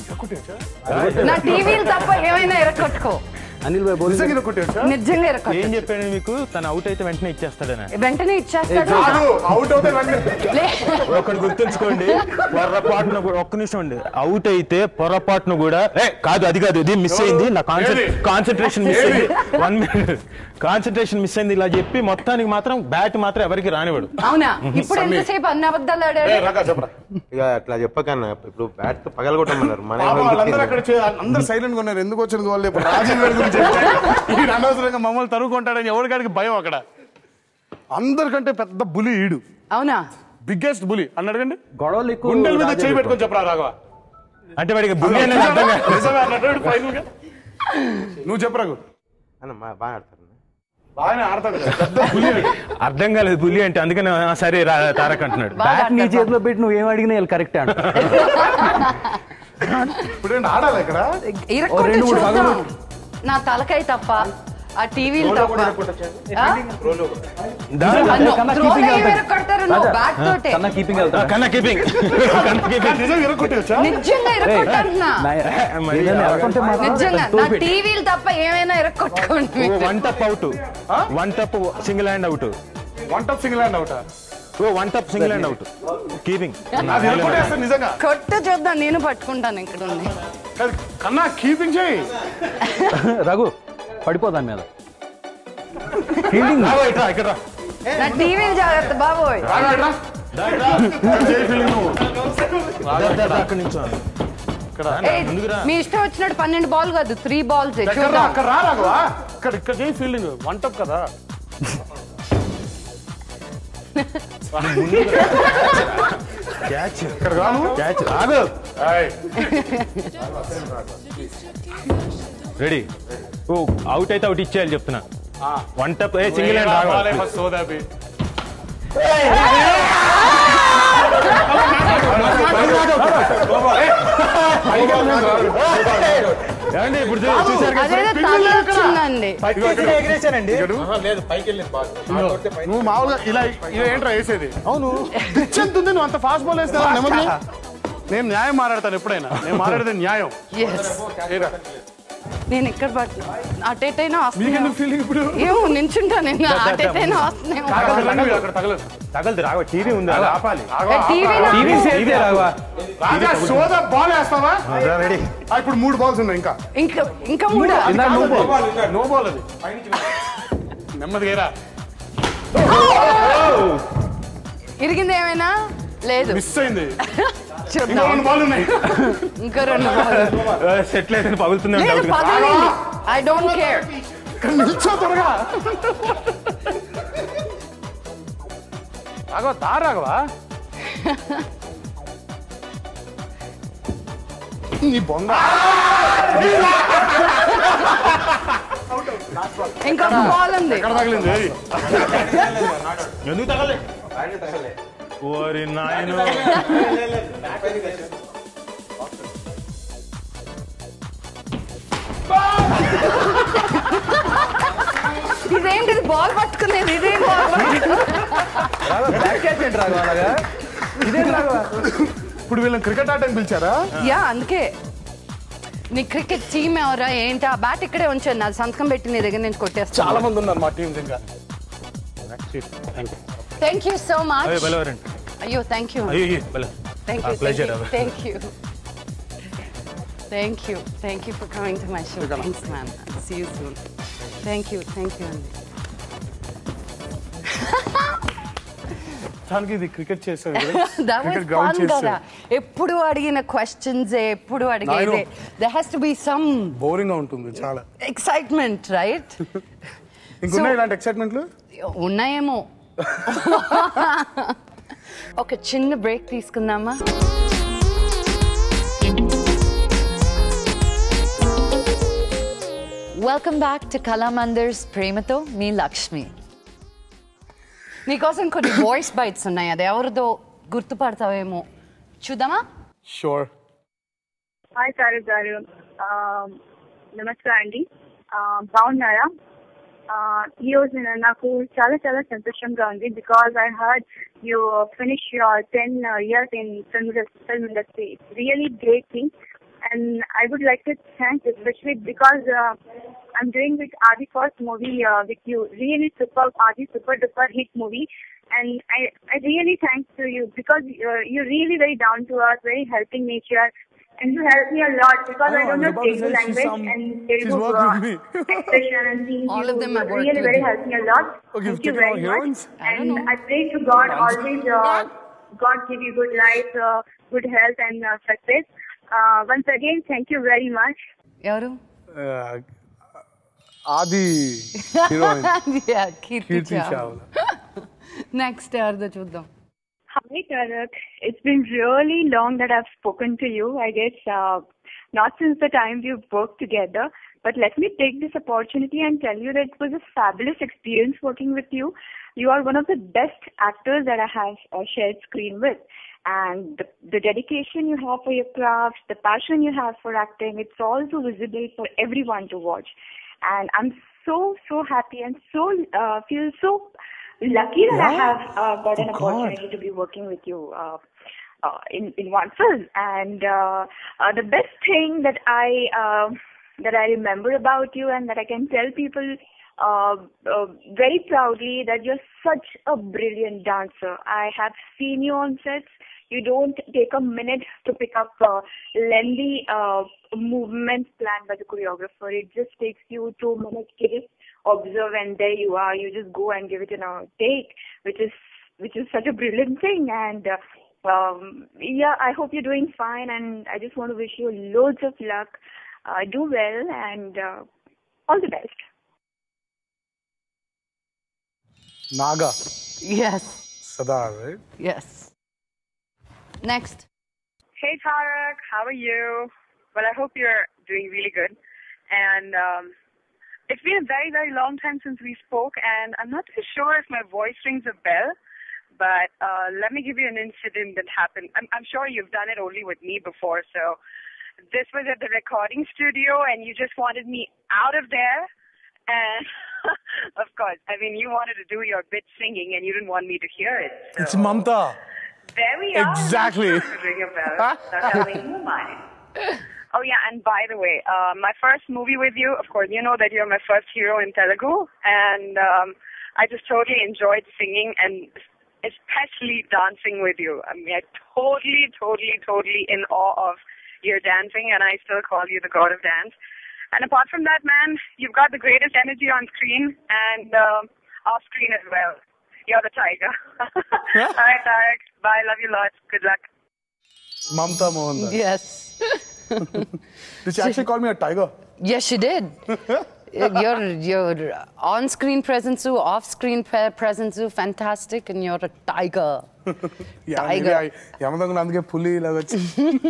నా టీవీలు తప్ప ఏమైనా ఇరక్కొట్టుకో అనిల్ భాయ్ బౌలింగ్ నిజంగా కొట్టేయచ్చా నిజంగా ఏం ఇరక్కొట్టు చెప్పాడు మీకు తను అవుట్ అయితే వెంటనే ఇచ్చేస్తాడని వెంటనే ఇచ్చేస్తాడు అవుట్ అవుతే వెంటనే లే- ఒకటి గుర్తుంచుకోండి పొరపాటున కూడా ఒక్క నిమిషం అండి అవుట్ అయితే పొరపాటున కూడా ఏ కాదు అది కాదు ఇది మిస్ అయింది నా ఏది? కాన్సన్ట్రేషన్ మిస్ అయింది వన్ మినిట్ కాన్సన్ట్రేషన్ మిస్ అయింది ఇలా చెప్పి మొత్తానికి మాత్రం బ్యాట్ మాత్రం ఎవరికి రానివాడు అవునా ఇప్పుడు ఎంతసేపు అన్ని అబద్ధాలు ఆడాడు రకా చెప్పరా ఇక అట్లా చెప్పకన్నా ఇప్పుడు బ్యాట్ పగలగొట్టమన్నారు మన పాపం ఏమో వాళ్ళందరూ ఎందుకు అక్కడ చే- అందరూ సైలెంట్ గా ఉన్నారు ఎందుకు వచ్చింది వాళ్ళు ఇప్పుడు రాజీవ్ గారి గురించి చెప్తే ఈడు అనవసరంగా మమ్మల్ని తరువుకుంటాడని ఎవరికాడికి భయం అక్కడ అందరికంటే పెద్ద బులి ఈడు అవునా బిగ్గెస్ట్ బులి అని అడగండి గొడవలు ఎక్కువ గుండెల మీద చేయి పెట్టుకొని చెప్పరా రాఘవ అంటే వాడికి బుద్ధి అనేది అర్థం కాదు. నిజమే అన్నట్టు final గా. నువ్వు చెప్పరా గు. అన్న మా బాగా ఆడతారు బాగానే ఆడతాడు కదా. పెద్ద బులి ఈడు. అర్థం కాలేదు పులి అంటే అందుకని ఆ, సరే రా- తారక్ అంటున్నాడు బాగా బ్యాట్ నీ ఆడతారు. చేతిలో పెట్టి నువ్వు ఏం అడిగినా వీళ్ళు కరెక్ట్ అంట ఇప్పుడు ఏంటి ఆడాలి ఇక్కడ ఇరక్కొట్టు రెండు మూడు చూద్దాం. పగలు నా తలకాయ తప్ప ఆ టీవీలు తప్ప ఆ? దా- ఆ, no, కన్నా throw keeping లో ఏమి వెళ్తాడు. ఇరక్కొడతారు? No, రాజా, bat తోటే. కన్నా కీపింగ్ ఆ, వెళ్తా కన్నా కీపింగ్ కన్నా కీపింగ్ నిజంగా ఇరగొట్టేవచ్చా నిజంగా ఇరక్కొట్టంటున్నా మరి నిజంగా నా టీవీలు తప్ప ఏమైనా ఇరక్కొట్టుకోండి oh one tap out one tap single hand out one tap single hand out oh one tap single hand out keeping అది ఇరగొట్టేస్తాను నిజంగా కొట్టు చూద్దాం నేను పట్టుకుంటాను ఇక్కడ ఉంది కాదు, కన్నా కీపింగ్ చేయి రఘు పడిపోదాని మీద ఫీల్డింగ్ ఇక్కడ రా. నా టీవీలు జాగ్రత్త బాబోయ్ రాగా ఇట్రా. ఇక్కడ చేయి feeling నువ్వు. దా, దా, దా, అక్కడి నుంచి ఏయ్, మీ ఇష్టం వచ్చినట్టు పన్నెండు బాల్ కాదు త్రీ బాల్స్ ఎక్కడ రా, చూద్దాం అక్కడ రా రాఘవా ఇక్కడ ఇక్కడ చేయి ఫీల్డింగ్ వన్ టప్ కదా క్యాచ్ ఇక్కడ కాను క్యాచ్ ఆగు ఏయ్, రెడీ ఓ అవుట్ అయితే అవుట్ ఇచ్చేయాలి చెప్తున్నా ఆ. వన్ టప్ ఏ సింగిల్ హ్యాండ్ బాలే రావాలి ఫస్ట్ సోదాపి ఏమండి ఇప్పుడు చూ- చూశారు కదా? అదేదో తల వచ్చిందండి నువ్వు మామూలుగా ఇలా ఇలా ఏంట్రా వేసేది అవును పిచ్ ఎంత ఉంది నువ్వు అంత ఫాస్ట్ బాల్ వేస్తావా నెమ్మది నేను న్యాయం మాట్లాడతాను ఎప్పుడైనా నేను మాట్లాడేది న్యాయం ఎస్ ఏరా, నేను ఇక్కడ పట్టు అటెటైనా మీకెందుకు ఫీలింగ్ ఇప్పుడు ఏమో నించుంటా నేను అటెటైనా వస్తున్నాయేమో తగలదు, అక్కడ తగలదు తగలదు రావ టీవీ ఉంది అది ఆపాలి ఆగవా, టీవీలో టీవీ సేఫ్ రాఘవా రాజా సోదా బాల్ వేస్తావా రెడీ ఆ, ఇప్పుడు మూడు బాల్స్ ఉన్నాయి ఇంకా ఇంకా ఇంకా మూడు ఇందాక నువ్వు పో. నో బాల్ అది నెమ్మదిగా ఏరా. ఇరిగింది ఏమైనా లేదు మిస్ అయింది ఇంకో చూద్దాం రెండు బాల్ ఉన్నాయి ఇంకా రెండు బాల్ సెటిల్ అయితే పగులుతుంది లేదు పగలింది ఐ డోంట్ కేర్ ఇక్కడ నిల్చో త్వరగా రాఘవ తా రాఘవా నీ బొంద ఇంకొక బాల్ ఉంది ఎక్కడ తగిలింది ఏది? ఎందుకు తగలే ఓరి నాయన ఇదేంటిది బాల్ పట్టుకునేది ఇదేం బాల్ బ్యాక్ క్యాచ్ ఏంటి రాఘవ అలాగా ఇదేం రాఘవ ఇప్పుడు వీళ్ళని క్రికెట్ ఆడడానికి పిలిచారా యా అందుకే నీ క్రికెట్ టీమ్ ఎవరా ఏంటి ఆ బ్యాట్ ఇక్కడే ఉంచాను నా సంతకం పెట్టి నీ దగ్గర నుంచి కొట్టేస్తా చాలా మంది ఉన్నారు మా టీం ఇంకా థ్యాంక్ యూ సో మచ్ అయ్యో బలవరండి అయ్యో థ్యాంక్ యూ అయ్యో బల thank you pleasure thank you thank you thank you for coming to my show thanks ma'am see you soon thank you thank you అండి దానికి ఇది క్రికెట్ చేశారు That was cricket ground fun కదా చేస్తారు ఎప్పుడు అడిగిన క్వశ్చన్స్ ఎప్పుడు అడిగేదే they has to be some boring గా ఉంటుంది చాలా ఎక్సైట్మెంట్ రైట్ ఇంకున్నాయి ఇలాంటి ఎక్సైట్మెంట్లు ఉన్నాయేమో ఒక చిన్న బ్రేక్ తీసుకుందామా వెల్కమ్ బ్యాక్ టు కళామందిర్స్ ప్రేమతో మీ లక్ష్మి నీకోసం కొన్ని వాయిస్ బైట్స్ ఉన్నాయి అది ఎవరిదో గుర్తుపడతావేమో చూద్దామా షూర్ హాయ్ సారు గారు ఆ, నమస్కారం అండి ఆ, బాగున్నారా ఆ, ఈ రోజు నేను- నాకు చాలా చాలా సంతోషంగా ఉంది because I heard you finish your ten years in film film industry really great thing and I would like to thank especially because I'm doing with Aadi first movie with you really super Aadi super duper hit movie and I, I really thanks to you because you're, you're really very down to earth, very helping nature, and you help me a lot because I, I know, don't I know was about to Telugu say she's language some- and she's Telugu worked uh, with me. expression and things. All you of them have worked really with very you. helped me a lot. Oh, you've Thank you taken very our much. heroines? I don't And know. I pray to God always, uh, God give you good life, uh, good health, and uh, success. Uh, once again, thank you very much. ఎవరు Aadi heroine Yeah, Keerthi Keerthi Chawla Chawla next ఎవరిదో చూద్దాం Hi, Tarak. It's been really long that I've spoken to you. I guess uh, not since the time we've worked together. But let me take this opportunity and tell you that it was a fabulous experience working with you. You are one of the best actors that I have uh, shared screen with. And the, the dedication you have for your craft, the passion you have for acting, it's all so visible for everyone to watch. And I'm so, so happy and so, uh, feel so lucky that I have uh, got an opportunity to be working with you uh, uh, in in one film. And uh, uh, the best thing that I uh, that I remember about you and that I can tell people uh, uh, very proudly that you're such a brilliant dancer. I have seen you on sets. You don't take a minute to pick up uh, lengthy uh, movements planned by the choreographer. It just takes you two minutes to just observe, and there you are. You just go and give it in a take, which is which is such a brilliant thing. And uh, um, yeah, I hope you're doing fine, and I just want to wish you loads of luck. Uh, do well, and uh, all the best. Naga yes Sada right yes next Hey Tarak, how are you? Well, I hope you're doing really good. And um, it's been a very, very long time since we spoke, and I'm not too sure if my voice rings a bell. But uh, let me give you an incident that happened. I'm, I'm sure you've done it only with me before. So this was at the recording studio, and you just wanted me out of there. And of course, I mean, you wanted to do your bit singing, and you didn't want me to hear it. So it's Mamata there we are. Exactly. Ring a bell. Now tell me who am I? Oh yeah, and by the way, uh, my first movie with you, of course, you know that you're my first hero in Telugu, and um, I just totally enjoyed singing and especially dancing with you. I mean, I totally, totally, totally in awe of your dancing, and I still call you the god of dance. And apart from that, man, you've got the greatest energy on screen and um off screen as well. You're the tiger. All right, Tarek. Bye. Love you lots. Good luck. Mamata Mohan Yes. Did you actually call me a tiger? Yes, she did. your your on-screen presence, too, off-screen pre- presence, too, fantastic, and you're a tiger. Yeah, maybe Tiger. I- యమదొంగను అందుకే పులి ఇలాగ వచ్చి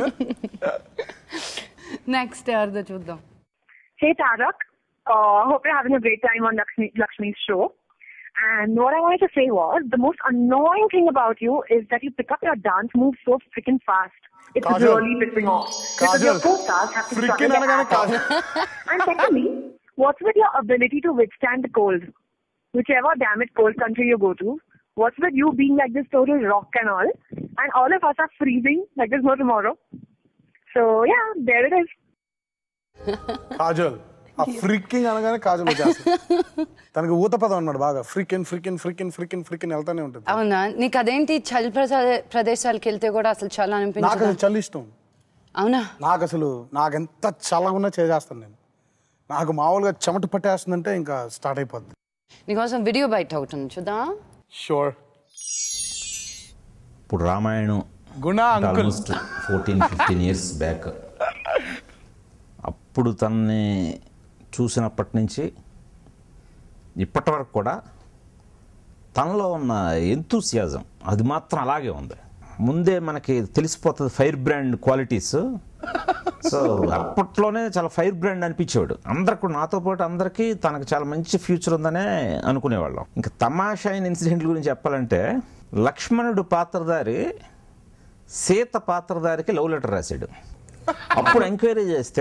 నెక్స్ట్ ఎవరిదో చూద్దాం Hey Tarak, uh, hope you're having a great time on Lakshmi, Lakshmi's show. And what I wanted to say was, the most annoying thing about you is that you pick up your dance moves so freaking fast. It's Kajal. really pissing off. Because your Kajal. co-stars have to Freaking struggle their అనగానే ass off. And secondly, what's with your ability to withstand the cold? Whichever damn it cold country you go to, what's with you being like this total rock and all? And all of us are freezing like there's no tomorrow. So yeah, there it is. Kajal ఆ ఫ్రిక్కింగ్ అనగానే కాజల్ వచ్చేస్తుంది తనకి ఊత పదం అన్నాడు బాగా ఫ్రికిన్ ఫ్రికిన్ ఫ్రికిన్ ఫ్రికిన్ ఫ్రికిన్ వెళ్తానే ఉంటుంది అవునా నీకు అదేంటి చలి ప్రసా- ప్రదేశాలకు వెళ్తే కూడా అసలు చాలా నాకు అనిపించదు అసలు చలి ఇష్టం అవునా నాకు అసలు నాకు ఎంత చల్లగున్నా చేసేస్తాను నేను నాకు మామూలుగా చెమట పట్టేస్తుందంటే ఇంకా స్టార్ట్ అయిపోద్ది నీకోసం వీడియో బయట అవుతుంది చూద్దా షూర్ ఇప్పుడు Ramayanam Guna uncle almost fourteen fifteen years back అప్పుడు తనని చూసినప్పటి నుంచి ఇప్పటి వరకు కూడా తనలో ఉన్న ఎంతూసియాజం అది మాత్రం అలాగే ఉంది ముందే మనకి తెలిసిపోతుంది ఫైర్ బ్రాండ్ క్వాలిటీస్ సో అప్పట్లోనే చాలా ఫైర్ బ్రాండ్ అనిపించేవాడు అందరికి కూడా నాతో పాటు అందరికీ తనకు చాలా మంచి ఫ్యూచర్ ఉందనే అనుకునేవాళ్ళం ఇంకా తమాషా అయిన ఇన్సిడెంట్ల గురించి చెప్పాలంటే లక్ష్మణుడు పాత్రధారి సీత పాత్రధారికి లవ్ లెటర్ రాశాడు అప్పుడు ఎంక్వైరీ చేస్తే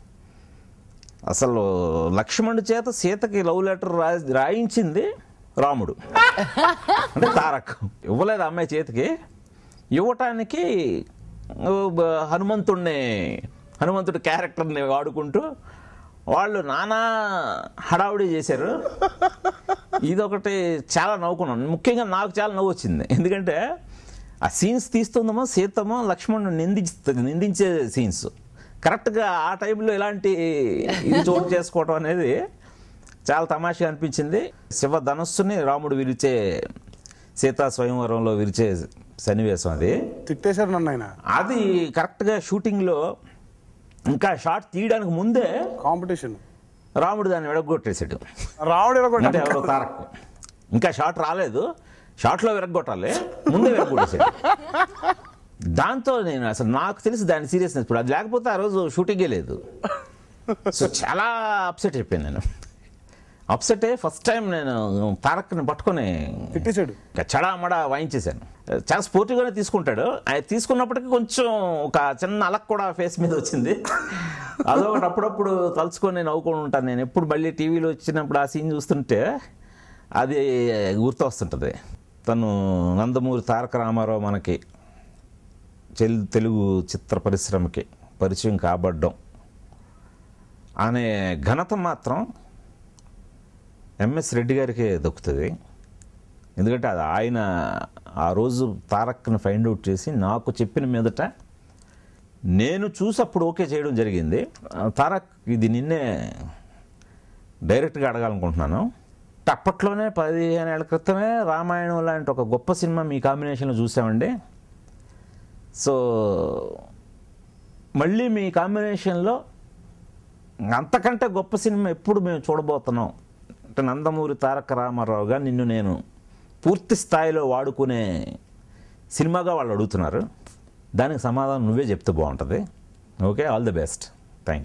అసలు లక్ష్మణుడి చేత సీతకి లవ్ లెటర్ రా రాయించింది రాముడు అంటే తారక్ ఇవ్వలేదు ఆ అమ్మాయి చేతికి ఇవ్వటానికి ఓ, బ- హనుమంతుడిని హనుమంతుడి క్యారెక్టర్ని వాడుకుంటూ వాళ్ళు నానా హడావుడి చేశారు ఇదొకటి చాలా నవ్వుకున్నాను ముఖ్యంగా నాకు చాలా నవ్వు వచ్చింది ఎందుకంటే ఆ సీన్స్ తీస్తుందేమో సీతమో లక్ష్మణుడు నిందించ నిందించే సీన్స్ కరెక్ట్గా ఆ టైంలో ఇలాంటి ఇది చోటు చేసుకోవడం అనేది చాలా తమాషగా అనిపించింది శివ ధనస్సుని రాముడు విరిచే సీతా స్వయంవరంలో విరిచే సన్నివేశం అది తిట్టేశారు నన్ను ఆయన అది కరెక్ట్గా షూటింగ్లో ఇంకా షార్ట్ తీయడానికి ముందే కాంపిటీషన్ రాముడు దాన్ని విడగొట్టేశాడు రాముడు విరగొట్టాడు. అంటే ఎవరో తారక్ ఇంకా షార్ట్ రాలేదు షార్ట్లో విరగొట్టాలి ముందే విరగొట్టేశాడు దాంతో నేను అసలు నాకు తెలిసి దాని సీరియస్నెస్ ఇప్పుడు అది లేకపోతే ఆ రోజు షూటింగే లేదు సో చాలా అప్సెట్ అయిపోయాను నేను అప్సెట్ అయ్యి ఫస్ట్ టైం నేను తారక్ని పట్టుకొని తిట్టేశాడు చడామడా వాయించేశాను చాలా స్పోర్టివ్గానే తీసుకుంటాడు ఆయన తీసుకున్నప్పటికీ కొంచెం ఒక చిన్న అలక్ కూడా ఫేస్ మీద వచ్చింది అదొకటి అప్పుడప్పుడు తలుచుకొని నవ్వుకొని ఉంటాను నేను ఎప్పుడు మళ్ళీ టీవీలో వచ్చినప్పుడు ఆ సీన్ చూస్తుంటే అది గుర్తు వస్తుంటుంది తను నందమూరి తారక రామారావు మనకి చెల్- తెలుగు చిత్ర పరిశ్రమకి పరిచయం కాబడ్డం అనే ఘనత మాత్రం ఎంఎస్ రెడ్డి గారికి దక్కుతుంది ఎందుకంటే అది ఆయన ఆ రోజు తారక్ని ఫైండ్ అవుట్ చేసి నాకు చెప్పిన మీదట నేను చూసి అప్పుడు ఓకే చేయడం జరిగింది ఆ, తారక్ ఇది నిన్నే డైరెక్ట్గా అడగాలనుకుంటున్నాను అప్పట్లోనే పదిహేను ఏళ్ళ క్రితమే రామాయణం లాంటి ఒక గొప్ప సినిమా మీ కాంబినేషన్లో చూసామండి సో మళ్ళీ మీ కాంబినేషన్లో అంతకంటే గొప్ప సినిమా ఎప్పుడు మేము చూడబోతున్నాం అంటే నందమూరి తారక రామారావుగా నిన్ను నేను పూర్తి స్థాయిలో వాడుకునే సినిమాగా వాళ్ళు అడుగుతున్నారు దానికి సమాధానం నువ్వే చెప్తే బాగుంటుంది okay all the best thank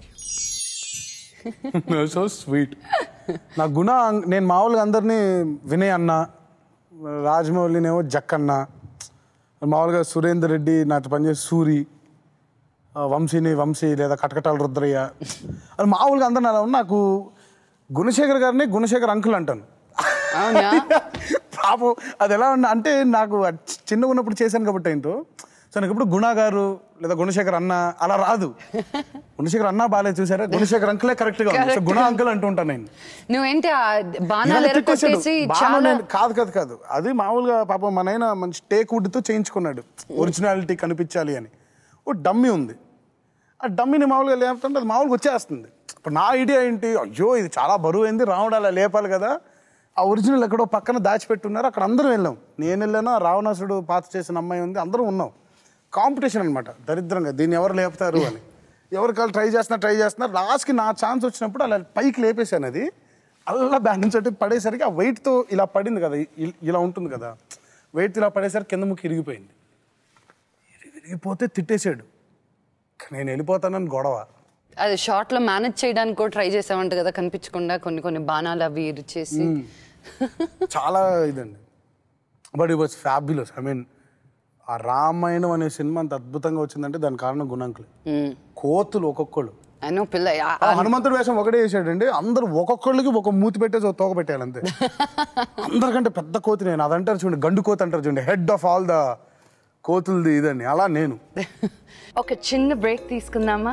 you so sweet నా గుణ అం- నేను మామూలుగా అందరినీ వినయ్ అన్న రాజమౌళినేమో జక్కన్న మామూలుగా సురేందర్ రెడ్డి నాతో పనిచేసి సూరి ఆ, వంశీని వంశీ లేదా కటకటాల రుద్రయ్య అది మామూలుగా అందరు అలా ఉన్న నాకు గుణశేఖర్ గారిని గుణశేఖర్ అంకుల్ అంటాను అవునా పాపం అది ఎలా ఉన్నా అంటే నాకు అది చి- చిన్నగా ఉన్నప్పుడు చేశాను కాబట్టి ఏంటో సో నాకు ఇప్పుడు గుణ గారు లేదా గుణశేఖర్ అన్న అలా రాదు గుణశేఖర్ అన్న బాగాలేదు చూసారా గుణశేఖర్ అంకులే కరెక్ట్ గా ఉంది సో గుణ అంకుల్ అంటూ ఉంటాను నేను నువ్వేంటి ఆ బాణాలు ఇవాళ తిట్టేశాడు. ఎరకొట్టేసి బాణం చాలా నేను- కాదు కాదు కాదు అది మామూలుగా పాపం మన ఆయన మంచి టేక్ వుడ్తో చేయించుకున్నాడు ఒరిజినాలిటీ కనిపించాలి అని ఓ డమ్మీ ఉంది ఆ డమ్మీని మామూలుగా లేపుతుంటే అది మామూలుగా వచ్చేస్తుంది ఇప్పుడు నా ఐడియా ఏంటి అయ్యో ఇది చాలా బరువు అయింది రావడం అలా లేపాలి కదా ఆ ఒరిజినల్ ఎక్కడో పక్కన దాచిపెట్టున్నారు అక్కడ అందరం వెళ్ళాం నేను వెళ్ళాను ఆ రావణాసుడు పాత చేసిన అమ్మాయి ఉంది అందరం ఉన్నాం కాంపిటీషన్ అనమాట దరిద్రంగా దీన్ని ఎవరు లేపుతారు అని ఎవరు కాళ్ళు ట్రై చేస్తున్నారు ట్రై చేస్తున్నారు లాస్ట్కి నా ఛాన్స్ వచ్చినప్పుడు అలా పైకి లేపేశాను అది అలా బ్యాలెన్స్ అంటే పడేసరికి ఆ వెయిట్తో ఇలా పడింది కదా ఇ- ఇలా ఉంటుంది కదా వెయిట్ ఇలా పడేసరికి కింద ముక్కు ఇరిగిపోయింది ఇరిగిపోతే తిట్టేశాడు నేను వెళ్ళిపోతానని గొడవ అది షార్ట్ లో మేనేజ్ చేయడానికి కూడా ట్రై చేసామంట కదా కనిపించకుండా కొన్ని కొన్ని బాణాలు అవి ఇరిచేసి చాలా ఇదండి but it was fabulous I mean ఆ రామాయణం అనే సినిమా అంత అద్భుతంగా వచ్చిందంటే దాని కారణం గుణాంకులే కోతులు ఒక్కొక్కళ్ళు అను పిల్ల ఆ- ఆ హనుమంతుడు వేషం ఒకటే చేసాడండి అందరూ ఒక్కొక్కళ్ళకి ఒక మూతి పెట్టేసి ఒక తోక పెట్టాలి అంతే అందరికంటే పెద్ద కోతి నేను అదంటారు చూడండి గండు కోతి అంటారు చూడండి హెడ్ ఆఫ్ ఆల్ ద కోతులది ఇదండి అలా నేను ఒక చిన్న బ్రేక్ తీసుకుందామా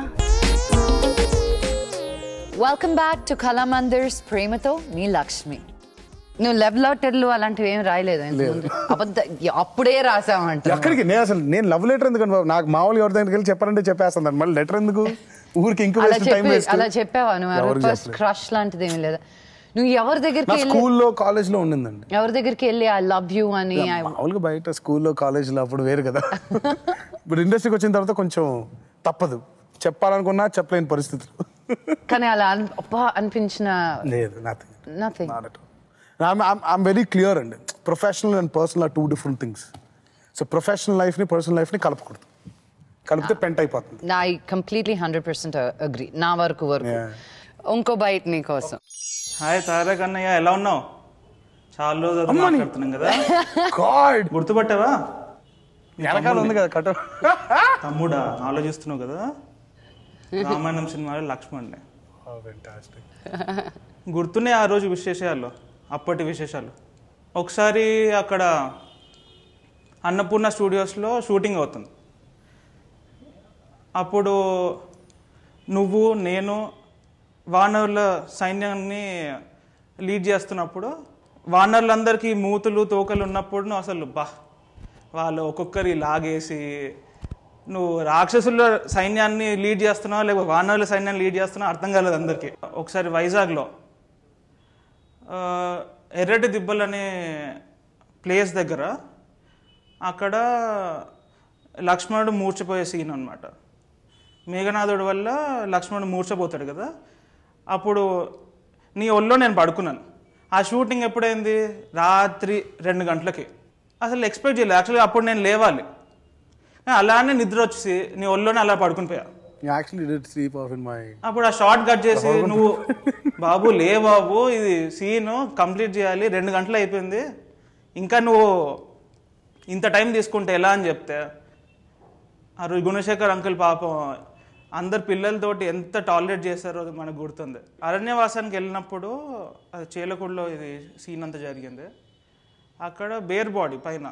వెల్కమ్ బ్యాక్ టు కళామందిర్స్ ప్రేమతో మీ లక్ష్మి నువ్వు లెవ్ లెటర్లు అలాంటివి ఏం రాయలేదు ఇంతకుముందు. అబద్ధ అప్పుడే రాసావంట ఎక్కడికి నేను అసలు నేను లవ్ లెటర్ ఎందుకు బాబు నాకు మామూలుగా ఎవరి దగ్గరికి వెళ్ళి చెప్పారంటే చెప్పేస్తాను మళ్ళీ లెటర్ ఎందుకు ఊరికి ఇంక అలా టైం చెప్పి వేస్ట్ అలా చెప్పావా నువ్వు ఎవరికి ఫస్ట్ చెప్పలేదు. క్రష్ లాంటిది ఏమి లేదా నువ్వు ఎవరి దగ్గరికి నా వెళ్ళి స్కూల్లో కాలేజ్లో ఉండిందండి ఎవరి దగ్గరికి వెళ్ళి ఐ లవ్ యూ అని I- మామూలుగా బయట స్కూల్లో కాలేజ్లో అప్పుడు వేరు కదా ఇప్పుడు ఇండస్ట్రీకి వచ్చిన తర్వాత కొంచెం తప్పదు చెప్పాలనుకున్నా చెప్పలేని పరిస్థితులు కానీ అలా అన్- అబ్బా అనిపించిన లేదు nothing nothing I'm very clear అండి professional and personal are two different things so professional లైఫ్ని పర్సనల్ లైఫ్ని కలపకూడదు కలిపితే పెంట్ అయిపోతుంది I completely hundred percent agree నా వరకు వరకు ఇంకో బయట నీ కోసం హాయ్ తారక్ అన్నయ్య ఎలా ఉన్నావు చాలా రోజులు అమ్మని. మాట్లాడుతున్నాం కదా గాడ్ గుర్తుపట్టావా నీ వెనకాల ఉంది తమ్ముడిని. కదా కట తమ్ముడా ఆలోచిస్తున్నావు కదా రామాయణం సినిమాలో లక్ష్మణ్ని గుర్తున్నాయి ఆ రోజు విశేషాలు అప్పటి విశేషాలు ఒకసారి అక్కడ అన్నపూర్ణ స్టూడియోస్లో షూటింగ్ అవుతుంది అప్పుడు నువ్వు నేను వానరుల సైన్యాన్ని లీడ్ చేస్తున్నప్పుడు వానరులందరికీ మూతులు తోకలు ఉన్నప్పుడు నువ్వు అసలు బా వాళ్ళు ఒక్కొక్కరి లాగేసి నువ్వు రాక్షసుల సైన్యాన్ని లీడ్ చేస్తున్నావు లేకపోతే వానరుల సైన్యాన్ని లీడ్ చేస్తున్నావు అర్థం కాలేదు అందరికీ ఒకసారి వైజాగ్లో ఆ, ఎర్రటి దిబ్బలు అనే ప్లేస్ దగ్గర అక్కడ లక్ష్మణుడు మూర్చిపోయే సీన్ అనమాట మేఘనాథుడి వల్ల లక్ష్మణుడు మూర్చపోతాడు కదా అప్పుడు నీ ఒళ్ళో నేను పడుకున్నాను ఆ షూటింగ్ ఎప్పుడైంది రాత్రి రెండు గంటలకి అసలు ఎక్స్పెక్ట్ చేయలేదు యాక్చువల్లీ అప్పుడు నేను లేవాలి కానీ అలానే నిద్ర వచ్చి నీ ఒళ్ళోనే అలా పడుకుని పోయా actually did sleep off in my అప్పుడు ఆ షార్ట్ కట్ చేసి నువ్వు బాబు లే బాబు ఇది సీన్ కంప్లీట్ చేయాలి రెండు గంటలు అయిపోయింది ఇంకా నువ్వు ఇంత టైం తీసుకుంటే ఎలా అని చెప్తే ఆ రోజు గుణశేఖర్ అంకుల్ పాపం అందరు పిల్లలతోటి ఎంత టాలరేట్ చేశారో అది మనకు గుర్తుంది అరణ్యవాసానికి వెళ్ళినప్పుడు అది చీలకుడిలో ఇది సీన్ అంతా జరిగింది అక్కడ బేర్ బాడీ పైన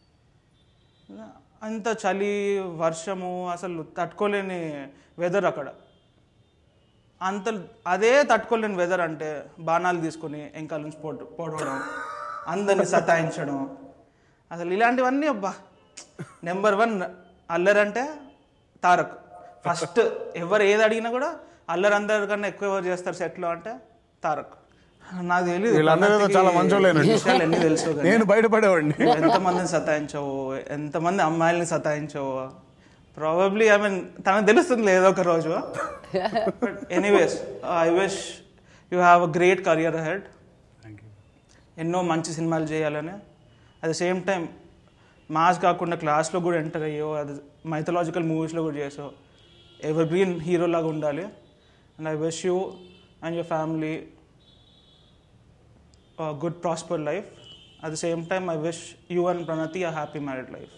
అంత చలి వర్షము అసలు తట్టుకోలేని వెదర్ అక్కడ అంత అదే తట్టుకోలేని వెదర్ అంటే బాణాలు తీసుకొని ఎంకాల నుంచి పొడ పొడవడం అందరిని సతాయించడం అసలు ఇలాంటివన్నీ అబ్బా నెంబర్ వన్ అల్లరంటే తారక్ ఫస్ట్ ఎవరు ఏది అడిగినా కూడా అల్లరి అందరికన్నా ఎక్కువ ఎవరు చేస్తారు సెట్లో అంటే తారక్ నాకు తెలియదు వీళ్ళందరూ ఏదో చాలా మంచోళ్ళేనండి. విషయాలు ఎన్ని తెలుసు కానీ. నేను బయటపడేవాడిని. నువ్వు ఎంతమందిని సతాయించావు ఎంతమంది అమ్మాయిల్ని సతాయించావు ప్రాబబ్లీ ఐ మీన్ తనకు తెలుస్తుంది ఏదో ఒక రోజు anyways I wish you have a great career ahead ఎన్నో మంచి సినిమాలు చేయాలని at the same time mass కాకుండా క్లాస్లో కూడా ఎంటర్ అయ్యో అది మైథలాజికల్ మూవీస్లో కూడా చేసావు ఎవర్ గ్రీన్ హీరో లాగా ఉండాలి and I wish you and your family good prosper life at the same time I wish you and Pranathi a happy married life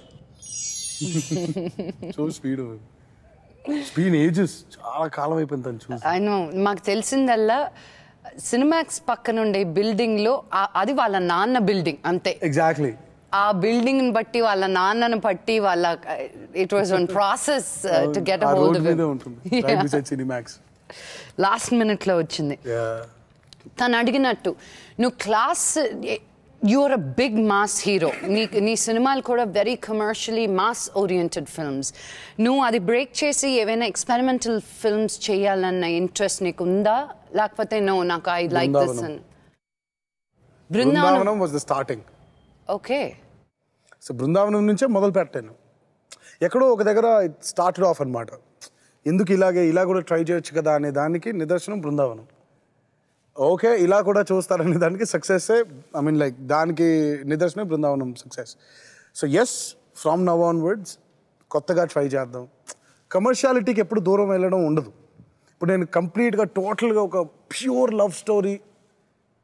so speed speed ages చాలా కాలం అయిపోయింది తను చూసి ఆయన మాకు తెలిసిందల్లా సినిమాక్స్ పక్కన ఉండే బిల్డింగ్ లో ఆ- అది వాళ్ళ నాన్న బిల్డింగ్ అంతే ఎగ్జాక్ట్లీ ఆ బిల్డింగ్ బట్టి వాళ్ళ నాన్నను బట్టి వాళ్ళ it was one process to get a hold road మీదే ఉంటుంది right beside Cinemax last minute లో వచ్చింది తను అడిగినట్టు నువ్వు class you are a big mass hero నీ నీ సినిమాలు కూడా very commercially mass oriented films నువ్వు అది బ్రేక్ చేసి ఏవైనా ఎక్స్పెరిమెంటల్ ఫిల్మ్స్ చేయాలన్న ఇంట్రెస్ట్ నీకు ఉందా లేకపోతే నో నాకు ఐ లైక్ దిస్ బృందావనం. అని Brindavanam Brindavanam was the starting okay so Brindavanam నుంచే మొదలు పెట్టాను ఎక్కడో ఒక దగ్గర స్టార్టెడ్ ఆఫ్ అన్నమాట ఎందుకు ఇలాగే ఇలా కూడా ట్రై చేయొచ్చు కదా అనే దానికి నిదర్శనం బృందావనం ఓకే ఇలా కూడా చూస్తారనే దానికి సక్సెస్ ఐ మీన్ లైక్ దానికి నిదర్శనం Brindavanam success so yes from now onwards కొత్తగా ట్రై చేద్దాం కమర్షియాలిటీకి ఎప్పుడు దూరం వెళ్ళడం ఉండదు ఇప్పుడు నేను కంప్లీట్గా టోటల్గా ఒక ప్యూర్ లవ్ స్టోరీ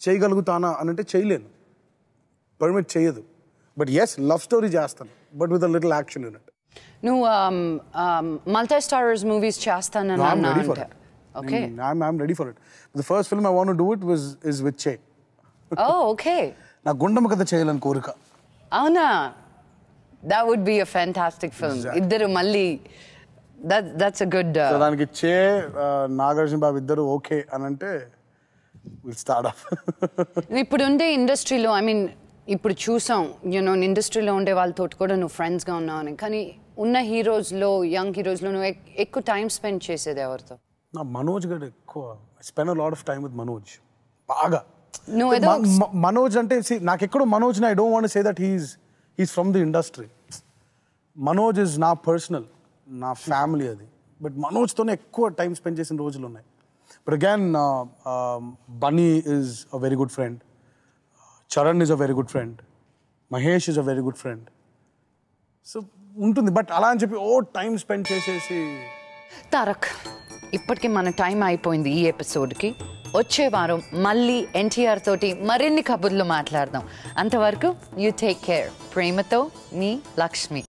చేయగలుగుతానా అని అంటే చేయలేను పర్మిట్ చేయదు బట్ ఎస్ లవ్ స్టోరీ చేస్తాను but with a little action యూనిట్ నువ్వు మల్టీ స్టారర్స్ మూవీస్ చేస్తానని No, I'm అన్నా ready for అంటే it. Okay I'm, I'm ready for it. The first film I want to do it was is with Che. Oh okay నా గుండమ్మ కథ చేయాలని కోరిక అవునా that would be a fantastic film ఇద్దరు మళ్ళీ that that's a good so దానికి చే నాగార్జున బాబు ఇద్దరు ఓకే అని అంటే విల్ స్టార్ట్ ఆఫ్ ఇప్పుడు ఉండే ఇండస్ట్రీలో ఐ మీన్ ఇప్పుడు చూసాం యూనో ఇండస్ట్రీలో ఉండే వాళ్ళతో కూడా నువ్వు ఫ్రెండ్స్గా ఉన్నావు అని కానీ ఉన్న హీరోస్లో యంగ్ హీరోస్లో నువ్వు ఎక్- ఎక్కువ టైం స్పెండ్ చేసేది ఎవరితో నా మనోజ్ గడ్ ఎక్కువ spend lot of time with Manoj బాగా నువ్వు ఏదో మ- మ- మనోజ్ అంటే see, నాకు ఎక్కడో Manoj I don't want say that he's he's from the industry Manoj is నా పర్సనల్ నా ఫ్యామిలీ అది బట్ మనోజ్తోనే ఎక్కువ టైం స్పెండ్ చేసిన రోజులు ఉన్నాయి but again Bunny is a very good friend Charan is a very good friend Mahesh is a very good friend so ఉంటుంది బట్ అలా అని చెప్పి ఓ టైం స్పెండ్ చేసేసి తారక్ ఇప్పటికి మన టైం అయిపోయింది ఈ ఎపిసోడ్కి వచ్చే వారం మళ్ళీ ఎన్టీఆర్ తోటి మరిన్ని కబుర్లు మాట్లాడదాం అంతవరకు యూ టేక్ కేర్ ప్రేమతో మీ లక్ష్మి